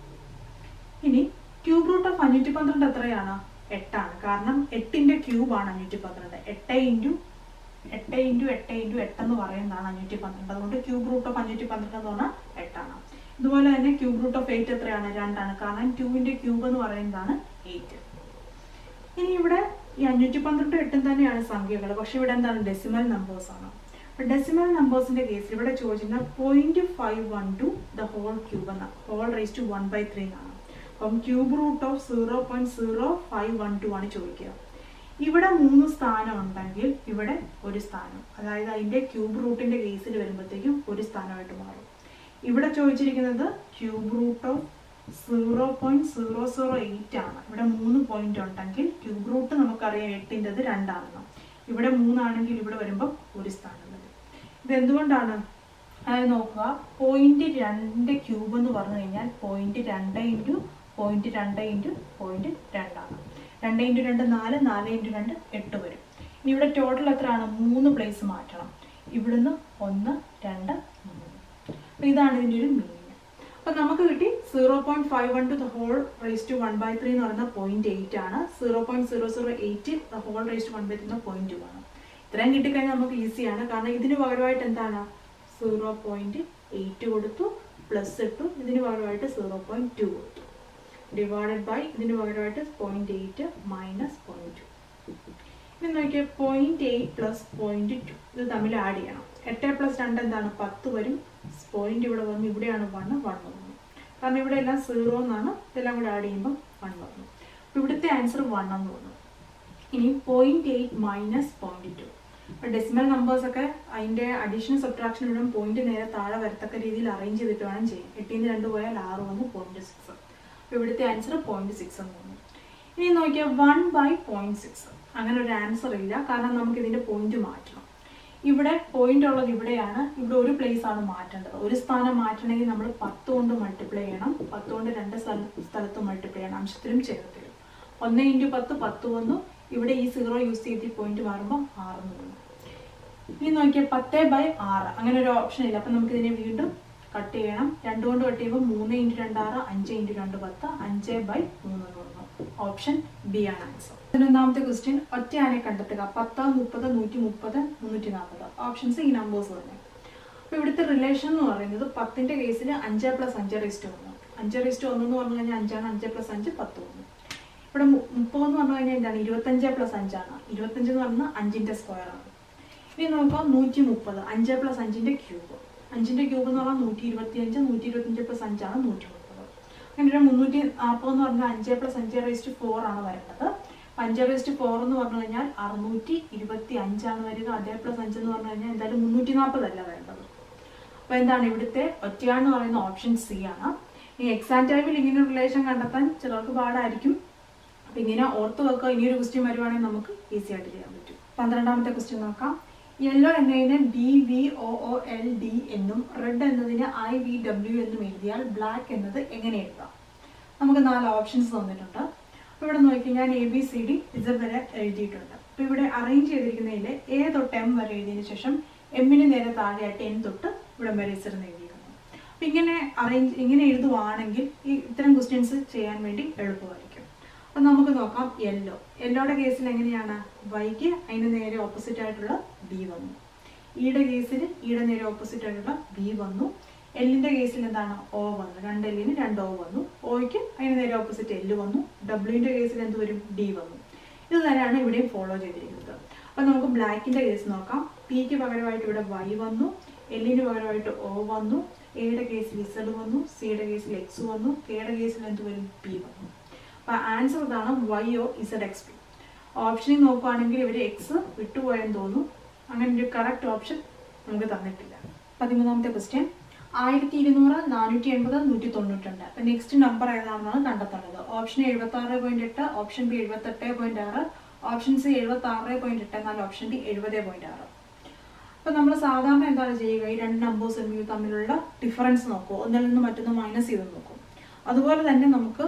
ഇനി ക്യൂബ് റൂട്ട് ഓഫ് അഞ്ഞൂറ്റി പന്ത്രണ്ട് എത്രയാണ് എട്ടാണ് കാരണം എട്ടിന്റെ ക്യൂബാണ് അഞ്ഞൂറ്റി പന്ത്രണ്ട് എട്ട് ഇൻറ്റു എട്ട് ഇൻറ്റു എട്ട് ഇൻറ്റു എട്ട് എന്ന് പറയുന്നതാണ് അഞ്ഞൂറ്റി പന്ത്രണ്ട് അതുകൊണ്ട് ക്യൂബ് റൂട്ട് ഓഫ് അഞ്ഞൂറ്റി പന്ത്രണ്ട് എന്ന് പറഞ്ഞാൽ എട്ടാണ് ഇതുപോലെ തന്നെ ക്യൂബ് റൂട്ട് ഓഫ് എയ്റ്റ് എത്രയാണ് രണ്ടാണ് കാരണം ടൂവിന്റെ ക്യൂബ് എന്ന് പറയുന്നതാണ് എയ്റ്റ് ഇനി ഇവിടെ ഈ അഞ്ഞൂറ്റി പന്ത്രണ്ട് എട്ടും തന്നെയാണ് സംഖ്യകൾ പക്ഷെ ഇവിടെ എന്താണ് ഡെസിമൽ നമ്പേഴ്സ് ആണ് അപ്പൊ ഡെസിമൽ നമ്പേഴ്സിന്റെ കേസിൽ ഇവിടെ ചോദിച്ചിരുന്ന point five one two the whole cube എന്ന whole raise to one by three എന്നാണ് അപ്പം cube root of zero point zero five one two ആണ് ചോദിക്കുക ഇവിടെ മൂന്ന് സ്ഥാനം ഉണ്ടെങ്കിൽ ഇവിടെ ഒരു സ്ഥാനം അതായത് അതിന്റെ ക്യൂബ് റൂട്ടിന്റെ കേസിൽ വരുമ്പോഴത്തേക്കും ഒരു സ്ഥാനമായിട്ട് മാറും ഇവിടെ ചോദിച്ചിരിക്കുന്നത് cube root of zero point zero zero eight ആണ് ഇവിടെ മൂന്ന് പോയിന്റ് ഉണ്ടെങ്കിൽ ക്യൂബ് റൂട്ട് നമുക്കറിയാം എട്ടിൻ്റെത് രണ്ടാണെന്ന് ഇവിടെ മൂന്നാണെങ്കിൽ ഇവിടെ വരുമ്പോൾ ഒരു സ്ഥാനം വരും ഇത് എന്തുകൊണ്ടാണ് അതായത് നോക്കുക പോയിന്റ് രണ്ട് ക്യൂബ് എന്ന് പറഞ്ഞു കഴിഞ്ഞാൽ പോയിന്റ് രണ്ട് ഇൻറ്റു പോയിന്റ് രണ്ട് ഇൻറ്റു പോയിന്റ് രണ്ടാണ് രണ്ട് ഇൻറ്റു രണ്ട് നാല് നാല് ഇൻറ്റു രണ്ട് എട്ട് വരും ഇനി ഇവിടെ ടോട്ടൽ എത്രയാണ് മൂന്ന് പ്ലേസ് മാറ്റണം ഇവിടുന്ന് ഒന്ന് രണ്ട് മൂന്ന് അപ്പൊ ഇതാണ് ഇതിൻ്റെ ഒരു മീനിങ് അപ്പൊ നമുക്ക് കിട്ടി zero point five one two the whole raise to one by three എന്ന് പറയുന്ന പോയിന്റ് എയ്റ്റ് ആണ് zero point zero zero eight the whole raise to one by three point two ആണ് ഇത്രയും കിട്ടിക്കഴിഞ്ഞാൽ നമുക്ക് ഈസിയാണ് കാരണം ഇതിന് പകരമായിട്ട് എന്താണ് സീറോ പോയിന്റ് എയ്റ്റ് കൊടുത്തു പ്ലസ് ഇട്ടു ഇതിന് പകരമായിട്ട് സീറോ പോയിന്റ് ടു കൊടുത്തു ഡിവൈഡഡ് ബൈ ഇതിന് പകരമായിട്ട് point eight minus point two ഇനി നോക്കിയാൽ point eight plus point two ഇത് തമ്മിൽ ആഡ് ചെയ്യണം എട്ട് പ്ലസ് രണ്ട് എന്താണ് പത്ത് വരും പോയിന്റ് ഇവിടെ വന്നു ഇവിടെയാണ് വണ്ണ് വൺ വന്നു കാരണം ഇവിടെ എല്ലാം സീറോ എന്നാണ് ഇതെല്ലാം കൂടെ ആഡ് ചെയ്യുമ്പോൾ വൺ വന്നു അപ്പോൾ ഇവിടുത്തെ ആൻസർ വൺ എന്ന് വന്നു ഇനി point eight minus point two അപ്പോൾ ഡെസിമൽ നമ്പേഴ്സ് ഒക്കെ അതിൻ്റെ അഡീഷണൽ സബ്ട്രാക്ഷൻ ഇടും പോയിന്റ് നേരെ താഴെ വരത്തക്ക രീതിയിൽ അറേഞ്ച് ചെയ്തിട്ട് വേണം ചെയ്യാൻ എട്ടിന്ന് രണ്ട് പോയാൽ ആറ് വന്ന് പോയിന്റ് സിക്സ് അപ്പോൾ ഇവിടുത്തെ ആൻസർ പോയിന്റ് സിക്സ് എന്ന് തോന്നുന്നു ഇനി നോക്കിയാൽ വൺ ബൈ പോയിന്റ് സിക്സ് അങ്ങനെ ഒരു ആൻസർ ഇല്ല കാരണം നമുക്ക് ഇതിന്റെ പോയിന്റ് മാറ്റണം ഇവിടെ പോയിന്റ് ഉള്ളത് ഇവിടെയാണ് ഇവിടെ ഒരു പ്ലേസ് ആണ് മാറ്റേണ്ടത് ഒരു സ്ഥാനം മാറ്റണമെങ്കിൽ നമ്മൾ പത്ത് കൊണ്ട് മൾട്ടിപ്ലൈ ചെയ്യണം പത്ത് കൊണ്ട് രണ്ട് സ്ഥല സ്ഥലത്ത് മൾട്ടിപ്ലൈ ചെയ്യണം അംശത്തിലും ഛേദത്തിലും ഒന്ന് ഇൻറ്റു പത്ത് പത്ത് വന്നു ഇവിടെ ഈ സീറോ യൂസ് ചെയ്ത് ഈ പോയിന്റ് മാറുമ്പോൾ ആറെന്ന് വന്നു ഇനി നോക്കിയാൽ പത്ത് ബൈ ആറ് അങ്ങനെ ഒരു ഓപ്ഷൻ ഇല്ല അപ്പം നമുക്ക് ഇതിനെ വീണ്ടും കട്ട് ചെയ്യണം രണ്ട് കൊണ്ട് കട്ട് ചെയ്യുമ്പോൾ മൂന്ന് ഇൻറ്റു രണ്ട് ആറ് അഞ്ച് ഇൻറ്റു രണ്ട് പത്ത് അഞ്ച് ബൈ മൂന്ന് എന്ന് പറഞ്ഞു ഓപ്ഷൻ ബി ആണ് ആൻസർ പതിനൊന്നാമത്തെ ക്വസ്റ്റ്യൻ ഒറ്റ ആനെ കണ്ടെത്തുക പത്ത് മുപ്പത് നൂറ്റി മുപ്പത് മുന്നൂറ്റി നാൽപ്പത് ഓപ്ഷൻസ് ഈ നമ്പേഴ്സ് തന്നെ അപ്പോൾ ഇവിടുത്തെ റിലേഷൻ എന്ന് പറയുന്നത് പത്തിന്റെ കേസിൽ അഞ്ച് പ്ലസ് അഞ്ച് റേസ്റ്റ് വന്നു അഞ്ച് റേസ്റ്റ് ഒന്ന് എന്ന് പറഞ്ഞു കഴിഞ്ഞാൽ അഞ്ചാണ് അഞ്ച് പ്ലസ് അഞ്ച് പത്ത് വന്നു ഇവിടെ മു- മുപ്പത് എന്ന് പറഞ്ഞു കഴിഞ്ഞാൽ എന്താണ് ഇരുപത്തഞ്ച് പ്ലസ് അഞ്ചാണ് ഇരുപത്തഞ്ച് എന്ന് പറഞ്ഞാൽ അഞ്ചിന്റെ സ്ക്വയർ ആണ് ഇനി നോക്കാം നൂറ്റി മുപ്പത് അഞ്ച് പ്ലസ് അഞ്ചിന്റെ ക്യൂബ് അഞ്ചിന്റെ ക്യൂബ് എന്ന് പറഞ്ഞാൽ നൂറ്റി ഇരുപത്തി അഞ്ച് നൂറ്റി ഇരുപത്തഞ്ച് പ്ലസ് അഞ്ചാണ് നൂറ്റി മുപ്പത് അങ്ങനെ ഒരു മുന്നൂറ്റി നാൽപ്പത് എന്ന് പറഞ്ഞാൽ അഞ്ച് പ്ലസ് അഞ്ച് റേസ്റ്റ് ഫോർ ആണ് വരേണ്ടത് അഞ്ച് റേസ്റ്റ് ഫോർ എന്ന് പറഞ്ഞു കഴിഞ്ഞാൽ അറുന്നൂറ്റി ഇരുപത്തി അഞ്ചാണ് വരിക അതേ പ്ലസ് അഞ്ച് എന്ന് പറഞ്ഞു കഴിഞ്ഞാൽ എന്തായാലും മുന്നൂറ്റി നാൽപ്പതല്ല വേണ്ടത് അപ്പൊ എന്താണ് ഇവിടുത്തെ ഒറ്റയാന്ന് പറയുന്ന ഓപ്ഷൻ സി ആണ് ഈ എക്സാം ടൈമിൽ ഇങ്ങനെ റിലേഷൻ കണ്ടെത്താൻ ചിലർക്ക് പാടായിരിക്കും അപ്പൊ ഇങ്ങനെ ഓർത്ത് വെക്കുക ഇനിയൊരു ക്വസ്റ്റ്യൻ വരുവാണെങ്കിൽ നമുക്ക് ഈസി ആയിട്ട് ചെയ്യാൻ പറ്റും പന്ത്രണ്ടാമത്തെ ക്വസ്റ്റ്യൻ നോക്കാം യെല്ലോ എന്നതിന് B V O O L D എന്നും റെഡ് എന്നതിന് ഐ വി ഡബ്ല്യു എന്നും എഴുതിയാൽ ബ്ലാക്ക് എന്നത് എങ്ങനെ എഴുതാം നമുക്ക് നാല് ഓപ്ഷൻസ് തന്നിട്ടുണ്ട് അപ്പോൾ ഇവിടെ നോക്കി ഞാൻ A B C D Z വരെ എഴുതിയിട്ടുണ്ട് അപ്പോൾ ഇവിടെ അറേഞ്ച് ചെയ്തിരിക്കുന്നതിൽ എ തൊട്ട് എം വരെ എഴുതിയതിനു ശേഷം എമ്മിന് നേരെ താഴെയായിട്ട് എൻ തൊട്ട് ഇവിടെ വരെ ഇസഡ് എഴുതിയിരിക്കുന്നു അപ്പം ഇങ്ങനെ അറേഞ്ച് ഇങ്ങനെ എഴുതുവാണെങ്കിൽ ഈ ഇത്തരം ക്വസ്റ്റ്യൻസ് ചെയ്യാൻ വേണ്ടി എളുപ്പമായിരിക്കും അപ്പം നമുക്ക് നോക്കാം യെല്ലോ യെല്ലോയുടെ കേസിൽ എങ്ങനെയാണ് വൈക്ക് അതിന് നേരെ ഓപ്പോസിറ്റ് ആയിട്ടുള്ള ബി വന്നു ഈയുടെ കേസിൽ ഈയുടെ നേരെ ഓപ്പോസിറ്റ് ആയിട്ടുള്ള ബി വന്നു എല്ലിന്റെ കേസിൽ എന്താണ് ഓ വന്നു രണ്ട് എല്ലിന് രണ്ട് ഓ വന്നു ഓയ്ക്ക് അതിന് നേരെ ഓപ്പോസിറ്റ് എല്ല് വന്നു ഡബ്ല്യുവിന്റെ കേസിൽ എന്ത് വരും ഡി വന്നു ഇത് തന്നെയാണ് ഇവിടെയും ഫോളോ ചെയ്തിരിക്കുന്നത് അപ്പൊ നമുക്ക് ബ്ലാക്കിന്റെ കേസ് നോക്കാം പിക്ക് പകരമായിട്ട് ഇവിടെ വൈ വന്നു എല്ലിന് പകരമായിട്ട് ഒ വന്നു എയുടെ കേസിൽ ഇസഡ് വന്നു സിയുടെ കേസിൽ എക്സ് വന്നു കെയുടെ കേസിൽ എന്ത് വരും പി വന്നു അപ്പൊ ആൻസർ ഇതാണ് Y O Z X P ഓപ്ഷനിൽ നോക്കുവാണെങ്കിൽ ഇവര് എക്സ് വിട്ടുപോയെന്ന് തോന്നുന്നു അങ്ങനെ ഒരു കറക്റ്റ് ഓപ്ഷൻ നമുക്ക് തന്നിട്ടില്ല പതിമൂന്നാമത്തെ ക്വസ്റ്റ്യൻ ആയിരത്തി ഇരുന്നൂറ് നാനൂറ്റി എൺപത് നൂറ്റി തൊണ്ണൂറ്റുണ്ട് അപ്പൊ നെക്സ്റ്റ് നമ്പർ ഏതാണെന്നാണ് കണ്ടെത്തേണ്ടത് ഓപ്ഷൻ എഴുപത്തി ആറ് പോയിന്റ് എട്ട് ഓപ്ഷൻ ബി എഴുപത്തി എട്ട് പോയിന്റ് ആറ് ഓപ്ഷൻ സി എഴുപത്തി ആറ് പോയിന്റ് എട്ട് എന്നാൽ ഓപ്ഷൻ ഡി എഴുപത് പോയിന്റ് ആറ് അപ്പൊ നമ്മൾ സാധാരണ എന്താണ് ചെയ്യുക ഈ രണ്ട് നമ്പേഴ്സ് തമ്മിലുള്ള ഡിഫറൻസ് നോക്കും ഒന്നിൽ നിന്ന് മറ്റൊന്ന് മൈനസ് ചെയ്ത് നോക്കും അതുപോലെ തന്നെ നമുക്ക്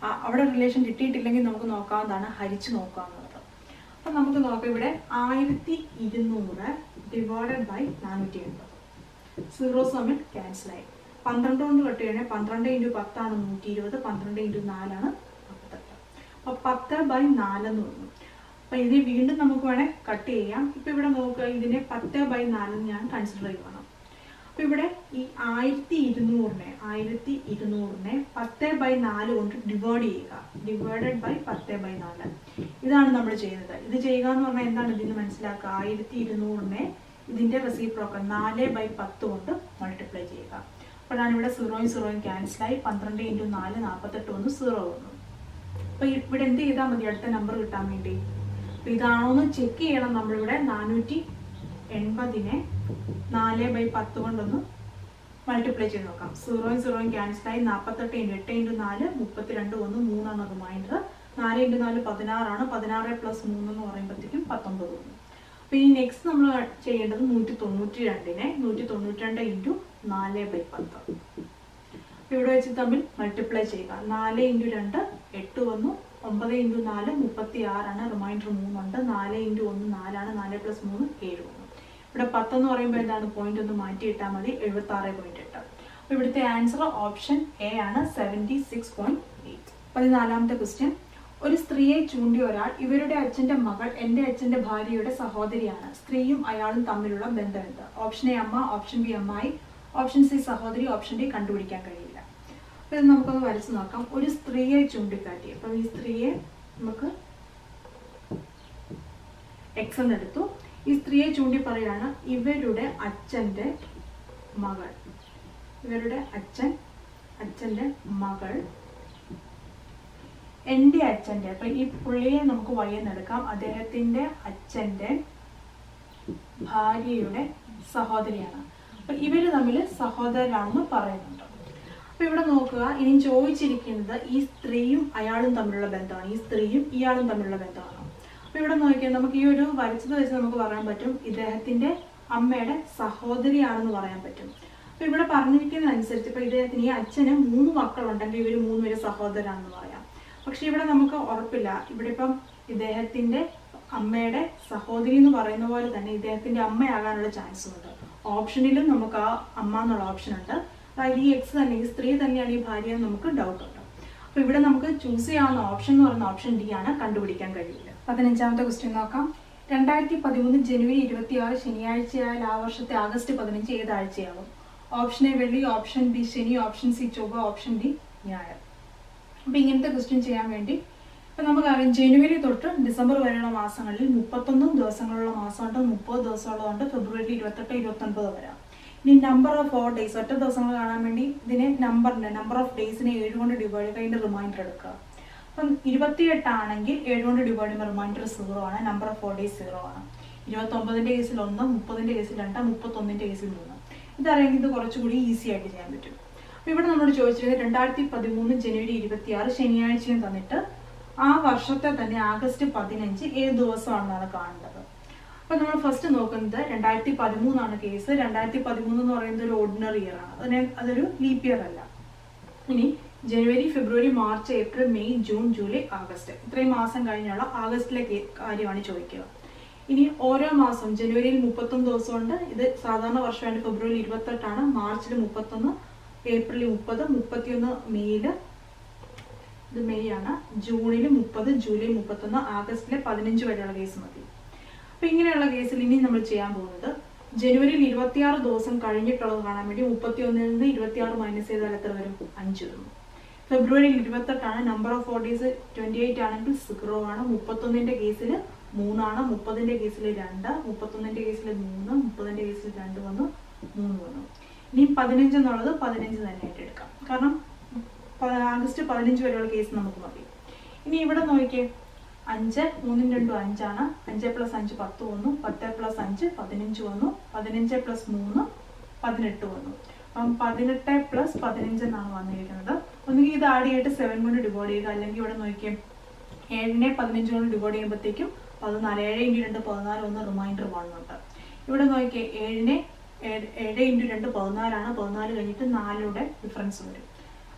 ആ- അവിടെ റിലേഷൻ കിട്ടിയിട്ടില്ലെങ്കിൽ നമുക്ക് നോക്കാവുന്നതാണ് ഹരിച്ച് നോക്കാവുന്നത് അപ്പം നമുക്ക് നോക്കാം ഇവിടെ ആയിരത്തി ഇരുന്നൂറ് ഡിവൈഡഡ് ബൈ നാനൂറ്റി എൺപത് സീറോസ് തമ്മിൽ ക്യാൻസലായി പന്ത്രണ്ട് കൊണ്ട് കട്ട് ചെയ്യണേ പന്ത്രണ്ട് ഇൻറ്റു പത്താണ് നൂറ്റി ഇരുപത് പന്ത്രണ്ട് ഇൻറ്റു നാലാണ് നാൽപ്പത്തെട്ട് അപ്പോൾ പത്ത് ബൈ നാലെന്ന് വന്നു അപ്പം ഇത് വീണ്ടും നമുക്ക് വേണേൽ കട്ട് ചെയ്യാം ഇപ്പം ഇവിടെ നോക്കുക ഇതിനെ പത്ത് ബൈ നാലെന്ന് ഞാൻ കൺസിഡർ ചെയ്യുവാണ് അപ്പോൾ ഇവിടെ ഈ ആയിരത്തി ഇരുന്നൂറിനെ ആയിരത്തി ഇരുന്നൂറിനെ പത്ത് ബൈ നാല് കൊണ്ട് ഡിവൈഡ് ചെയ്യുക ഡിവൈഡഡ് ബൈ പത്ത് ബൈ നാല് ഇതാണ് നമ്മൾ ചെയ്യുന്നത് ഇത് ചെയ്യുക എന്ന് പറഞ്ഞാൽ എന്താണ് ഇതിന് മനസ്സിലാക്കുക ആയിരത്തി ഇരുന്നൂറിനെ ഇതിന്റെ റെസിപ്രോക്കൽ നാല് ബൈ പത്ത് കൊണ്ട് മൾട്ടിപ്ലൈ ചെയ്യുക അപ്പോഴാണ് ഇവിടെ സീറോയും സീറോയും ക്യാൻസലായി പന്ത്രണ്ട് ഇൻറ്റു നാല് നാൽപ്പത്തെട്ട് വന്നു സീറോ വന്നു അപ്പോൾ ഇവിടെ എന്ത് ചെയ്താൽ മതി അടുത്ത നമ്പർ കിട്ടാൻ വേണ്ടി അപ്പോൾ ഇതാണോ എന്ന് ചെക്ക് ചെയ്യണം നമ്മളിവിടെ നാനൂറ്റി എൺപതിനെ നാല് ബൈ പത്ത് കൊണ്ടൊന്ന് മൾട്ടിപ്ലൈ ചെയ്ത് നോക്കാം സീറോയും സീറോയും ക്യാൻസലായി നാൽപ്പത്തെട്ട് ഇൻറ്റു എട്ട് ഇൻറ്റു നാല് മുപ്പത്തിരണ്ട് ഒന്ന് മൂന്നാണ് റിമൈൻഡർ നാല് ഇൻറ്റു നാല് പതിനാറാണ് പതിനാറ് പ്ലസ് മൂന്ന് എന്ന് പറയുമ്പോഴത്തേക്കും പത്തൊമ്പത് വന്നു അപ്പോൾ ഇനി നെക്സ്റ്റ് നമ്മൾ ചെയ്യേണ്ടത് നൂറ്റി തൊണ്ണൂറ്റി രണ്ടിനെ നൂറ്റി തൊണ്ണൂറ്റി രണ്ട് ഇൻറ്റു നാല് ബൈ പത്ത് അപ്പോൾ ഇവിടെ വെച്ച് തമ്മിൽ മൾട്ടിപ്ലൈ ചെയ്യുക നാല് ഇൻറ്റു രണ്ട് എട്ട് വന്നു ഒമ്പത് ഇൻറ്റു നാല് മുപ്പത്തി ആറാണ് റിമൈൻഡർ മൂന്നുണ്ട് നാല് ഇൻറ്റു ഒന്ന് നാലാണ് നാല് പ്ലസ് മൂന്ന് ഏഴ് വന്നു ഇവിടെ പത്തെന്ന് പറയുമ്പോൾ എന്താണ് പോയിന്റ് ഒന്ന് മാറ്റി ഇട്ടാൽ മതി എഴുപത്തി ആറ് പോയിന്റ് എട്ട് അപ്പോൾ ഇവിടുത്തെ ആൻസർ ഓപ്ഷൻ എ ആണ് സെവൻറ്റി സിക്സ് പോയിന്റ് എയ്റ്റ് പതിനാലാമത്തെ ക്വസ്റ്റ്യൻ ഒരു സ്ത്രീയെ ചൂണ്ടി ഒരാൾ ഇവരുടെ അച്ഛന്റെ മകൾ എൻ്റെ അച്ഛന്റെ ഭാര്യയുടെ സഹോദരിയാണ് സ്ത്രീയും അയാളും തമ്മിലുള്ള ബന്ധം എന്ത് ഓപ്ഷൻ എ അമ്മ ഓപ്ഷൻ ബി അമ്മായി ഓപ്ഷൻ സി സഹോദരി ഓപ്ഷൻ ഡി കണ്ടുപിടിക്കാൻ കഴിയില്ല അപ്പോൾ ഇത് നമുക്കൊന്ന് വരച്ച് നോക്കാം ഒരു സ്ത്രീയെ ചൂണ്ടിക്കാട്ടി അപ്പം ഈ സ്ത്രീയെ നമുക്ക് എക്സ് എന്നെടുത്തു ഈ സ്ത്രീയെ ചൂണ്ടി പറയാണ് ഇവരുടെ അച്ഛൻ്റെ മകൾ ഇവരുടെ അച്ഛൻ അച്ഛൻ്റെ മകൾ എൻ്റെ അച്ഛൻ്റെ അപ്പൊ ഈ പുള്ളിയെ നമുക്ക് വയ്യെന്നെടുക്കാം അദ്ദേഹത്തിൻ്റെ അച്ഛൻ്റെ ഭാര്യയുടെ സഹോദരിയാണ് അപ്പൊ ഇവര് തമ്മിൽ സഹോദരരാണെന്ന് പറയുന്നുണ്ട് അപ്പൊ ഇവിടെ നോക്കുക ഇനി ചോദിച്ചിരിക്കുന്നത് ഈ സ്ത്രീയും അയാളും തമ്മിലുള്ള ബന്ധമാണ് ഈ സ്ത്രീയും ഇയാളും തമ്മിലുള്ള ബന്ധമാണ് അപ്പൊ ഇവിടെ നോക്കിയാൽ നമുക്ക് ഈ ഒരു വരച്ചത് വെച്ച് നമുക്ക് പറയാൻ പറ്റും ഇദ്ദേഹത്തിന്റെ അമ്മയുടെ സഹോദരിയാണെന്ന് പറയാൻ പറ്റും അപ്പൊ ഇവിടെ പറഞ്ഞിരിക്കുന്ന അനുസരിച്ച് ഇപ്പൊ ഇദ്ദേഹത്തിന് ഈ അച്ഛന് മൂന്ന് മക്കളുണ്ടെങ്കിൽ ഇവര് മൂന്നുപേര് സഹോദരാണെന്ന് പറയാം പക്ഷെ ഇവിടെ നമുക്ക് ഉറപ്പില്ല ഇവിടെ ഇപ്പം ഇദ്ദേഹത്തിന്റെ അമ്മയുടെ സഹോദരി എന്ന് പറയുന്ന പോലെ തന്നെ ഇദ്ദേഹത്തിന്റെ അമ്മയാകാനുള്ള ചാൻസും ഉണ്ട് ഓപ്ഷനിലും നമുക്ക് ആ അമ്മ എന്നുള്ള ഓപ്ഷൻ ഉണ്ട് അതായത് ഈ എക്സ് തന്നെ ഈ സ്ത്രീ തന്നെയാണ് ഈ ഭാര്യ എന്ന് നമുക്ക് ഡൗട്ട് ഉണ്ട് അപ്പൊ ഇവിടെ നമുക്ക് ചൂസ് ചെയ്യാവുന്ന ഓപ്ഷൻ എന്ന് പറയുന്ന ഓപ്ഷൻ ഡി ആണ് കണ്ടുപിടിക്കാൻ കഴിയില്ല പതിനഞ്ചാമത്തെ ക്വസ്റ്റ്യൻ നോക്കാം രണ്ടായിരത്തി പതിമൂന്ന് ജനുവരി ഇരുപത്തി ആറ് ശനിയാഴ്ചയായാൽ ആ വർഷത്തെ ആഗസ്റ്റ് പതിനഞ്ച് ഏത് ആഴ്ചയാവും ഓപ്ഷൻ എ വെള്ളി ഓപ്ഷൻ ബി ശനി ഓപ്ഷൻ സി ചൊവ്വ ഓപ്ഷൻ ഡി ഞായർ അപ്പൊ ഇങ്ങനത്തെ ക്വസ്റ്റ്യൻ ചെയ്യാൻ വേണ്ടി ഇപ്പൊ നമുക്കറിയാം ജനുവരി തൊട്ട് ഡിസംബർ വരെയുള്ള മാസങ്ങളിൽ മുപ്പത്തൊന്ന് ദിവസങ്ങളുള്ള മാസമുണ്ട് മുപ്പത് ദിവസമുള്ളതുണ്ട് ഫെബ്രുവരി ഇരുപത്തെട്ട് ഇരുപത്തൊൻപത് വരെ ഇനി നമ്പർ ഓഫ് ഫോർ ഡേയ്സ് ഒറ്റ ദിവസങ്ങൾ കാണാൻ വേണ്ടി ഇതിനെ നമ്പറിന്റെ നമ്പർ ഓഫ് ഡേയ്സിനെ ഏഴ് കൊണ്ട് ഡിവൈഡ് ചെയ്ത് അതിന്റെ റിമൈൻഡർ എടുക്കുക അപ്പം ഇരുപത്തിയെട്ട് ആണെങ്കിൽ ഏഴ് കൊണ്ട് ഡിവൈഡ് ചെയ്യുമ്പോൾ റിമൈൻഡർ സീറോ ആണ് number of four days zero ആണ് ഇരുപത്തൊമ്പതിന്റെ കേസിൽ ഒന്ന് മുപ്പതിന്റെ കേസിൽ രണ്ട് മുപ്പത്തൊന്നിന്റെ കേസിൽ മൂന്ന് ഇതറിയാമെങ്കിൽ ഇത് കുറച്ചുകൂടി ഈസി ആയിട്ട് ചെയ്യാൻ പറ്റും അപ്പൊ ഇവിടെ നമ്മളോട് ചോദിച്ചിരുന്നത് രണ്ടായിരത്തി പതിമൂന്ന് ജനുവരി ഇരുപത്തിയാറ് ശനിയാഴ്ചയും തന്നിട്ട് ആ വർഷത്തെ തന്നെ ആഗസ്റ്റ് പതിനഞ്ച് ഏത് ദിവസമാണെന്നാണ് കാണേണ്ടത് അപ്പൊ നമ്മൾ ഫസ്റ്റ് നോക്കുന്നത് രണ്ടായിരത്തി പതിമൂന്നാണ് കേസ് രണ്ടായിരത്തി പതിമൂന്ന് എന്ന് പറയുന്നത് ഒരു ഓർഡിനറി ഇയർ ആണ് അതിനെ അതൊരു ലീപ്പ് ഇയർ അല്ല ഇനി ജനുവരി ഫെബ്രുവരി March April May June July August ഇത്രയും മാസം കഴിഞ്ഞുള്ള ആഗസ്റ്റിലെ കേ- കാര്യമാണ് ചോദിക്കുക ഇനി ഓരോ മാസം ജനുവരിയിൽ മുപ്പത്തൊന്ന് ദിവസമുണ്ട് ഇത് സാധാരണ വർഷമായിട്ട് ഫെബ്രുവരി ഇരുപത്തെട്ടാണ് മാർച്ചിൽ മുപ്പത്തൊന്ന് ഏപ്രിൽ മുപ്പത് മുപ്പത്തിയൊന്ന് മെയ്യില് ഇത് മെയ് ആണ് ജൂണിൽ മുപ്പത് ജൂലൈ മുപ്പത്തൊന്ന് ആഗസ്റ്റിലെ പതിനഞ്ച് വരെയുള്ള കേസ് മതി അപ്പൊ ഇങ്ങനെയുള്ള കേസിൽ ഇനി നമ്മൾ ചെയ്യാൻ പോകുന്നത് ജനുവരിയിൽ ഇരുപത്തിയാറ് ദിവസം കഴിഞ്ഞിട്ടുള്ളത് കാണാൻ വേണ്ടി മുപ്പത്തിയൊന്നിൽ നിന്ന് ഇരുപത്തിയാറ് മൈനസ് ചെയ്താൽ എത്ര വരും അഞ്ച് വരും ഫെബ്രുവരിയിൽ ഇരുപത്തെട്ടാണ് number of forties twenty eight ആണെങ്കിൽ സീറോ ആണ് മുപ്പത്തൊന്നിന്റെ കേസിൽ മൂന്നാണ് മുപ്പതിന്റെ കേസിൽ രണ്ട് മുപ്പത്തൊന്നിന്റെ കേസിൽ മൂന്ന് മുപ്പതിന്റെ കേസിൽ രണ്ട് വന്നു മൂന്ന് വന്നു ഇനി പതിനഞ്ച് എന്നുള്ളത് പതിനഞ്ച് തന്നെയായിട്ട് എടുക്കാം കാരണം പ- ആഗസ്റ്റ് പതിനഞ്ച് വരെയുള്ള കേസ് നമുക്ക് മതി ഇനി ഇവിടെ നോക്കിയേ അഞ്ച് മൂന്നും രണ്ടും അഞ്ചാണ് അഞ്ച് പ്ലസ് അഞ്ച് പത്ത് വന്നു പത്ത് പ്ലസ് അഞ്ച് പതിനഞ്ച് വന്നു പതിനഞ്ച് പ്ലസ് മൂന്ന് പതിനെട്ട് വന്നു അപ്പം പതിനെട്ട് പ്ലസ് പതിനഞ്ച് എന്നാണ് വന്നിരിക്കുന്നത് ഒന്നുകിൽ ഇത് ആഡ് ചെയ്തിട്ട് സെവൻ കൊണ്ട് ഡിവൈഡ് ചെയ്യുക അല്ലെങ്കിൽ ഇവിടെ നോക്കിയേ ഏഴിനെ പതിനഞ്ച് കൊണ്ട് ഡിവൈഡ് ചെയ്യുമ്പോഴത്തേക്കും പതിനാല് ഏഴ് ഇൻറ്റു രണ്ട് പതിനാല് ഒന്ന് റിമൈൻഡർ വണ്ണുണ്ട് ഇവിടെ നോക്കിയേ ഏഴിനെ ഏഴ് ഏഴ് ഇൻറ്റു രണ്ട് പതിനാലാണ് പതിനാല് കഴിഞ്ഞിട്ട് നാലിലൂടെ ഡിഫറൻസ് വരും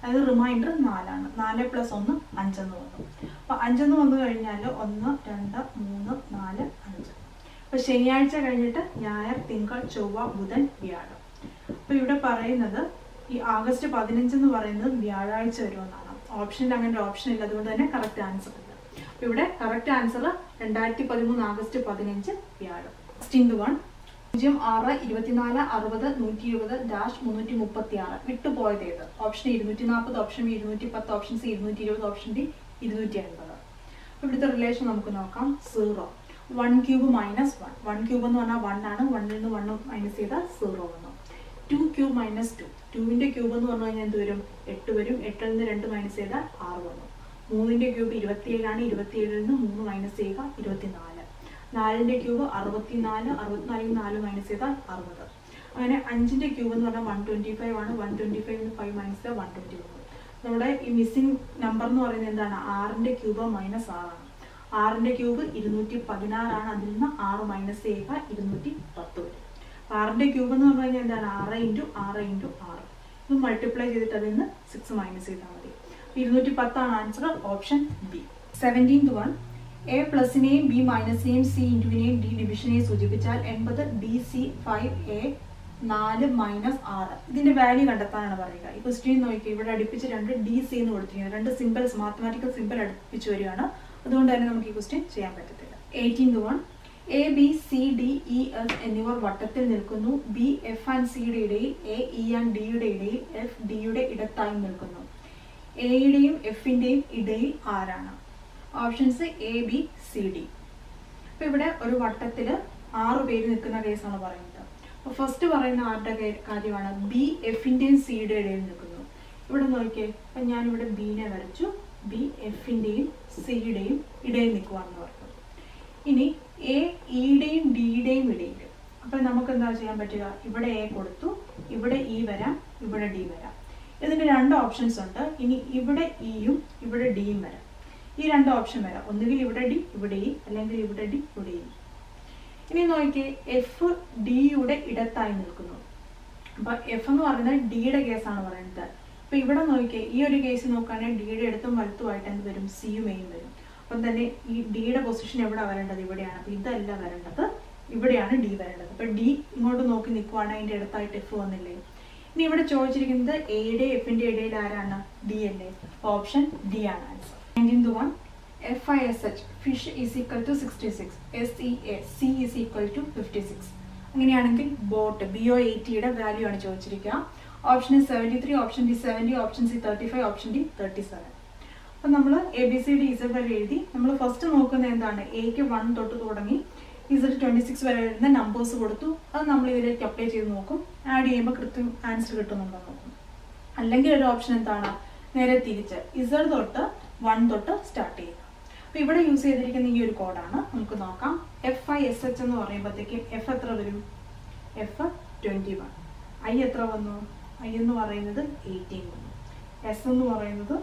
അതായത് റിമൈൻഡർ നാലാണ് നാല് പ്ലസ് ഒന്ന് അഞ്ചെന്ന് വന്നു അപ്പോൾ അഞ്ചെന്ന് വന്നു കഴിഞ്ഞാൽ ഒന്ന് രണ്ട് മൂന്ന് നാല് അഞ്ച് അപ്പോൾ ശനിയാഴ്ച കഴിഞ്ഞിട്ട് ഞായർ തിങ്കൾ ചൊവ്വ ബുധൻ വ്യാഴം അപ്പോൾ ഇവിടെ പറയുന്നത് ഈ ആഗസ്റ്റ് പതിനഞ്ച് എന്ന് പറയുന്നത് വ്യാഴാഴ്ച വരുമെന്നാണ് ഓപ്ഷനിൽ അങ്ങനെ ഒരു ഓപ്ഷൻ ഇല്ല അതുകൊണ്ട് തന്നെ കറക്റ്റ് ആൻസർ ഇല്ല അപ്പോൾ ഇവിടെ കറക്റ്റ് ആൻസർ രണ്ടായിരത്തി പതിമൂന്ന് ആഗസ്റ്റ് പതിനഞ്ച് വ്യാഴം സിക്സ്റ്റീൻത് വൺ പൂജ്യം ആറ് ഇരുപത്തിനാല് അറുപത് നൂറ്റി ഇരുപത് ഡാഷ് മുന്നൂറ്റി മുപ്പത്തി ആറ് വിട്ടുപോയത് ഏത് ഓപ്ഷൻ ഇരുന്നൂറ്റി നാൽപ്പത് ഓപ്ഷൻ ബി ഇരുന്നൂറ്റി പത്ത് ഓപ്ഷൻ സി ഇരുന്നൂറ്റി ഇരുപത് ഓപ്ഷൻ ഡി ഇരുന്നൂറ്റി അൻപത് അപ്പോൾ ഇവിടുത്തെ റിലേഷൻ നമുക്ക് നോക്കാം zero one cube minus one one cube എന്ന് പറഞ്ഞാൽ വൺ ആണ് വണ്ണിൽ നിന്ന് വൺ മൈനസ് ചെയ്താൽ സീറോ വന്നു ടു ക്യൂബ് മൈനസ് ടു ടുവിൻ്റെ ക്യൂബ് എന്ന് പറഞ്ഞു കഴിഞ്ഞാൽ എന്ത് വരും എട്ട് വരും എട്ടിൽ നിന്ന് രണ്ട് മൈനസ് ചെയ്താൽ ആറ് വന്നു മൂന്നിൻ്റെ ക്യൂബ് ഇരുപത്തിയേഴാണ് ഇരുപത്തിയേഴിൽ നിന്ന് മൂന്ന് മൈനസ് ചെയ്യുക ഇരുപത്തിനാല് നാലിൻ്റെ ക്യൂബ് അറുപത്തിനാല് അറുപത്തിനാലിൽ നിന്ന് നാല് മൈനസ് ചെയ്താൽ അറുപത് അങ്ങനെ അഞ്ചിൻ്റെ ക്യൂബ് എന്ന് പറഞ്ഞാൽ വൺ ട്വൻറ്റി ഫൈവ് ആണ് one twenty five five minus ചെയ്താൽ വൺ ട്വൻറ്റി വന്നു നമ്മുടെ ഈ മിസ്സിംഗ് നമ്പർ എന്ന് പറയുന്നത് എന്താണ് ആറിൻ്റെ ക്യൂബ് മൈനസ് ആറാണ് ആറിൻ്റെ ക്യൂബ് ഇരുന്നൂറ്റി പതിനാറാണ് അതിൽ നിന്ന് ആറ് മൈനസ് ചെയ്യുക ഇരുന്നൂറ്റി പത്ത് വരും ആറിൻ്റെ ക്യൂബ് എന്ന് പറഞ്ഞു കഴിഞ്ഞാൽ എന്താണ് ആറ് ഇൻറ്റു ആറ് ഇൻറ്റു ആറ് ഇത് മൾട്ടിപ്ലൈ ചെയ്തിട്ട് അതിൽ നിന്ന് സിക്സ് മൈനസ് ചെയ്താൽ മതി ഇരുന്നൂറ്റി പത്താണ് answer option B seventeenth one A പ്ലസിനെയും ബി മൈനസിനെയും സി ഇൻറ്റുവിനെയും ഡി ഡിവിഷനെയും സൂചിപ്പിച്ചാൽ എൺപത് ഡി സി ഫൈവ് എ നാല് മൈനസ് ആറ് ഇതിന്റെ വാല്യൂ കണ്ടെത്താനാണ് പറയുക ഈ ക്വസ്റ്റ്യൻ നോക്കി ഇവിടെ അടുപ്പിച്ച് രണ്ട് ഡി സി എന്ന് കൊടുത്തിരിക്കുന്നത് രണ്ട് സിമ്പിൾസ് മാത്തമാറ്റിക്കൽ സിമ്പിൾ അടുപ്പിച്ച് വരികയാണ് അതുകൊണ്ട് തന്നെ നമുക്ക് ഈ ക്വസ്റ്റ്യൻ ചെയ്യാൻ പറ്റത്തില്ല eighteenth one A B C D E F എന്നിവർ വട്ടത്തിൽ നിൽക്കുന്നു ബി എഫ് ആൻഡ് സിയുടെ ഇടയിൽ എ ഇ ആൻഡ് ഡിയുടെ ഇടയിൽ എഫ് ഡിയുടെ ഇടത്തായി നിൽക്കുന്നു എയുടെയും എഫിന്റെയും ഇടയിൽ ആരാണ് options A B C D അപ്പൊ ഇവിടെ ഒരു വട്ടത്തില് ആറ് പേര് നിൽക്കുന്ന കേസാണ് പറയുന്നത് അപ്പൊ ഫസ്റ്റ് പറയുന്ന ആരുടെ കേ- കാര്യമാണ് ബി എഫിന്റെയും സിയുടെ ഇടയിൽ നിൽക്കുന്നു ഇവിടെ നോക്കിയേ അപ്പൊ ഞാൻ ഇവിടെ ബിനെ വരച്ചു ബി എഫിന്റെയും സിയുടെയും ഇടയിൽ നിൽക്കുവാണെന്ന് പറഞ്ഞു ഇനി എ ഇയുടെയും ഡിയുടെയും ഇടയിൽ അപ്പൊ നമുക്ക് എന്താ ചെയ്യാൻ പറ്റുക ഇവിടെ എ കൊടുത്തു ഇവിടെ ഇ വരാം ഇവിടെ ഡി വരാം ഇതിന് രണ്ട് ഓപ്ഷൻസ് ഉണ്ട് ഇനി ഇവിടെ ഇയും ഇവിടെ ഡിയും വരാം ഈ രണ്ട് ഓപ്ഷൻ വരാം ഒന്നുകിൽ ഇവിടെ ഡി ഇവിടെ ഇ അല്ലെങ്കിൽ ഇവിടെ ഡി ഇവിടെ ഇ ഇനി നോക്കിയേ എഫ് ഡിയുടെ ഇടത്തായി നിൽക്കുന്നു അപ്പൊ എഫ് എന്ന് പറയുന്നത് ഡിയുടെ കേസാണ് പറയുന്നത് അപ്പൊ ഇവിടെ നോക്കിയേ ഈ ഒരു കേസ് നോക്കുകയാണെങ്കിൽ ഡിയുടെ ഇടത്തും വലത്തുമായിട്ട് എന്ത് വരും സിയും എയും വരും അപ്പം തന്നെ ഈ ഡിയുടെ പൊസിഷൻ എവിടെ വരേണ്ടത് ഇവിടെയാണ് അപ്പൊ ഇതല്ല വരേണ്ടത് ഇവിടെയാണ് ഡി വരേണ്ടത് അപ്പൊ ഡി ഇങ്ങോട്ട് നോക്കി നിൽക്കുവാണെങ്കിൽ അതിന്റെ അടുത്തായിട്ട് എഫ് വന്നില്ലേ ഇനി ഇവിടെ ചോദിച്ചിരിക്കുന്നത് എയുടെ എഫിന്റെ ഇടയിൽ ആരാണ് ഡി അല്ലേ ഓപ്ഷൻ ഡി ആണ് answer nineteenth one F I S H fish is equal to sixty six S E A C is equal to fifty six അങ്ങനെയാണെങ്കിൽ ബോട്ട് ബി ഒ എയ്റ്റിയുടെ വാല്യൂ ആണ് ചോദിച്ചിരിക്കുക option seventy three option D seventy option C thirty five option D thirty seven അപ്പം നമ്മൾ A B C D Z വരെ എഴുതി നമ്മൾ first നോക്കുന്നത് എന്താണ് എക്ക് വൺ തൊട്ട് തുടങ്ങി ഇസഡ് ട്വൻറ്റി സിക്സ് വരെ വരുന്ന നമ്പേഴ്സ് കൊടുത്തു അത് നമ്മൾ ഇതിലേക്ക് അപ്ലൈ ചെയ്ത് നോക്കും ആഡ് ചെയ്യുമ്പോൾ കൃത്യം ആൻസർ കിട്ടുന്നുണ്ടോ എന്ന് നോക്കും അല്ലെങ്കിൽ ഒരു ഓപ്ഷൻ എന്താണ് നേരെ തിരിച്ച് ഇസഡ് തൊട്ട് വൺ തൊട്ട് സ്റ്റാർട്ട് ചെയ്യുക അപ്പോൾ ഇവിടെ യൂസ് ചെയ്തിരിക്കുന്ന ഈ ഒരു കോഡാണ് നമുക്ക് നോക്കാം എഫ് ഐ എസ് എച്ച് എന്ന് പറയുമ്പോഴത്തേക്കും എഫ് എത്ര വരും എഫ് ട്വൻറ്റി വൺ ഐ എത്ര വന്നു ഐ എന്ന് പറയുന്നത് എയ്റ്റീൻ വന്നു എസ് എന്ന് പറയുന്നത്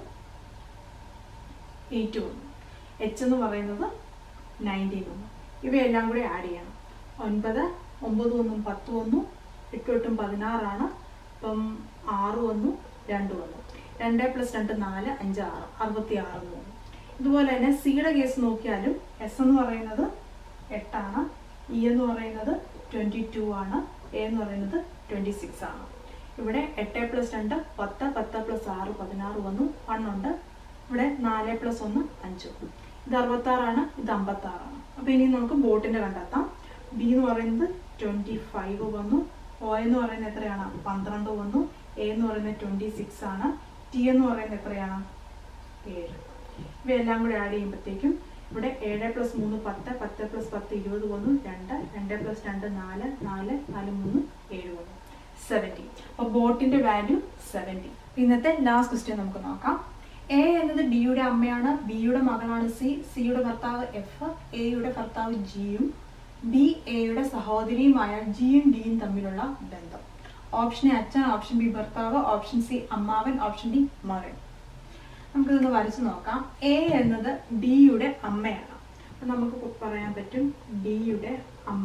എയ്റ്റ് വന്നു എച്ച് എന്ന് പറയുന്നത് നയൻറ്റീൻ വന്നു ഇവയെല്ലാം കൂടി ആഡ് ചെയ്യണം ഒൻപത് ഒമ്പത് ഒന്നും പത്ത് വന്നു എട്ട് എട്ടും പതിനാറാണ് അപ്പം ആറ് വന്നു രണ്ട് വന്നു രണ്ട് പ്ലസ് രണ്ട് നാല് അഞ്ച് ആറ് അറുപത്തി ആറ് എന്ന് വന്നു ഇതുപോലെ തന്നെ സിയുടെ കേസ് നോക്കിയാലും എസ് എന്ന് പറയുന്നത് എട്ടാണ് ഇ എന്ന് പറയുന്നത് ട്വൻറ്റി ടു ആണ് എ എന്ന് പറയുന്നത് ട്വൻറ്റി സിക്സ് ആണ് ഇവിടെ എട്ട് പ്ലസ് രണ്ട് പത്ത് പത്ത് പ്ലസ് ആറ് പതിനാറ് വന്നു വൺ ഉണ്ട് ഇവിടെ നാല് പ്ലസ് ഒന്ന് അഞ്ച് ഇത് അറുപത്താറാണ് ഇത് അമ്പത്താറാണ് അപ്പോൾ ഇനി നമുക്ക് ബോട്ടിൻ്റെ കണ്ടെത്താം ബി എന്ന് പറയുന്നത് ട്വൻറ്റി ഫൈവ് വന്നു ഒ എന്ന് പറയുന്നത് എത്രയാണ് പന്ത്രണ്ട് വന്നു എ എന്ന് പറയുന്നത് ട്വൻറ്റി സിക്സ് ആണ് ടി എന്ന് പറയുന്നത് എത്രയാണ് ഏഴ് ഇവയെല്ലാം കൂടി ആഡ് ചെയ്യുമ്പോഴത്തേക്കും ഇവിടെ ഏഴ് പ്ലസ് മൂന്ന് പത്ത് പത്ത് പ്ലസ് പത്ത് ഇരുപത് വന്നു രണ്ട് രണ്ട് പ്ലസ് രണ്ട് നാല് നാല് നാല് മൂന്ന് ഏഴ് വന്നു സെവൻറ്റി അപ്പോൾ ബോട്ടിന്റെ വാല്യൂ സെവൻറ്റി ഇന്നത്തെ ലാസ്റ്റ് ക്വസ്റ്റ്യൻ നമുക്ക് നോക്കാം എ എന്നത് ഡിയുടെ അമ്മയാണ് ബിയുടെ മകളാണ് സി സിയുടെ ഭർത്താവ് എഫ് എയുടെ ഭർത്താവ് ജിയും ബി എയുടെ സഹോദരിയുമായ ജിയും ഡിയും തമ്മിലുള്ള ബന്ധം ഓപ്ഷൻ എ അച്ഛൻ ഓപ്ഷൻ ബി ഭർത്താവ് ഓപ്ഷൻ സി അമ്മാവൻ ഓപ്ഷൻ ഡി മകൻ നമുക്കിതൊന്ന് വരച്ചു നോക്കാം എ എന്നത് ഡിയുടെ അമ്മയാണ് അപ്പൊ നമുക്ക് പറയാൻ പറ്റും ഡിയുടെ അമ്മ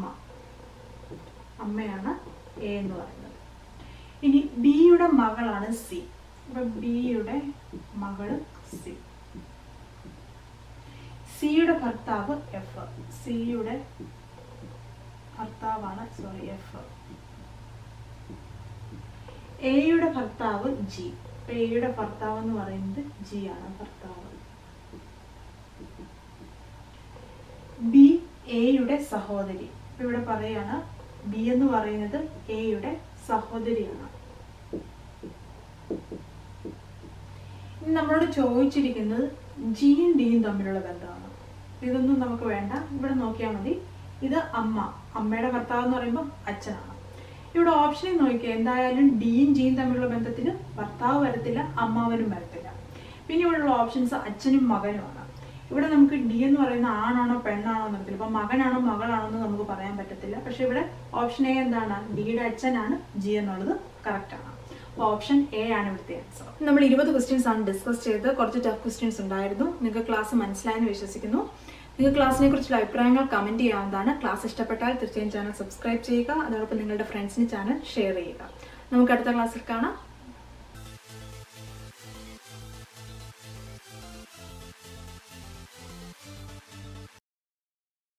അമ്മയാണ് എ എന്ന് പറയുന്നത് ഇനി ബിയുടെ മകളാണ് സി അപ്പൊ ബിയുടെ മകള് സി സിയുടെ ഭർത്താവ് എഫ് സിയുടെ ഭർത്താവാണ് സോറി എഫ് എയുടെ ഭർത്താവ് ജി എയുടെ ഭർത്താവ് എന്ന് പറയുന്നത് ജി ആണ് ഭർത്താവ് ബി എയുടെ സഹോദരി ഇപ്പൊ ഇവിടെ പറയാണ് ബി എന്ന് പറയുന്നത് എയുടെ സഹോദരിയാണ് ഇനി നമ്മളോട് ചോദിച്ചിരിക്കുന്നത് ജിയും ഡിയും തമ്മിലുള്ള ബന്ധമാണ് ഇതൊന്നും നമുക്ക് വേണ്ട ഇവിടെ നോക്കിയാൽ മതി ഇത് അമ്മ അമ്മയുടെ ഭർത്താവ് എന്ന് പറയുമ്പോൾ അച്ഛനാണ് ഇവിടെ ഓപ്ഷനിൽ നോക്കിയാൽ എന്തായാലും ഡിയും ജിയും തമ്മിലുള്ള ബന്ധത്തിന് ഭർത്താവ് വരത്തില്ല അമ്മാവനും വരത്തില്ല പിന്നെ ഇവിടെയുള്ള ഓപ്ഷൻസ് അച്ഛനും മകനുമാണ് ഇവിടെ നമുക്ക് ഡി എന്ന് പറയുന്ന ആണാണോ പെണ്ണാണോ എന്ന് അറിയത്തില്ല ഇപ്പൊ മകനാണോ മകളാണോ എന്ന് നമുക്ക് പറയാൻ പറ്റത്തില്ല പക്ഷെ ഇവിടെ ഓപ്ഷൻ എ എന്താണ് ഡിയുടെ അച്ഛനാണ് ജി എന്നുള്ളത് കറക്റ്റ് ആണ് അപ്പോൾ ഓപ്ഷൻ എ ആണ് ഇവിടുത്തെ ആൻസർ നമ്മൾ ഇരുപത് ക്വസ്റ്റ്യൻസ് ആണ് ഡിസ്കസ് ചെയ്തത് കുറച്ച് ടഫ് ക്വസ്റ്റ്യൻസ് ഉണ്ടായിരുന്നു നിങ്ങൾക്ക് ക്ലാസ് മനസ്സിലായെന്ന് വിശ്വസിക്കുന്നു നിങ്ങൾക്ക് ക്ലാസ്സിനെ കുറിച്ചുള്ള അഭിപ്രായങ്ങൾ കമന്റ് ചെയ്യാവുന്നതാണ് ക്ലാസ് ഇഷ്ടപ്പെട്ടാൽ തീർച്ചയായും ചാനൽ സബ്സ്ക്രൈബ് ചെയ്യുക അതോടൊപ്പം നിങ്ങളുടെ ഫ്രണ്ട്സിന് ചാനൽ ഷെയർ ചെയ്യുക നമുക്ക് അടുത്ത ക്ലാസ്സിൽ കാണാം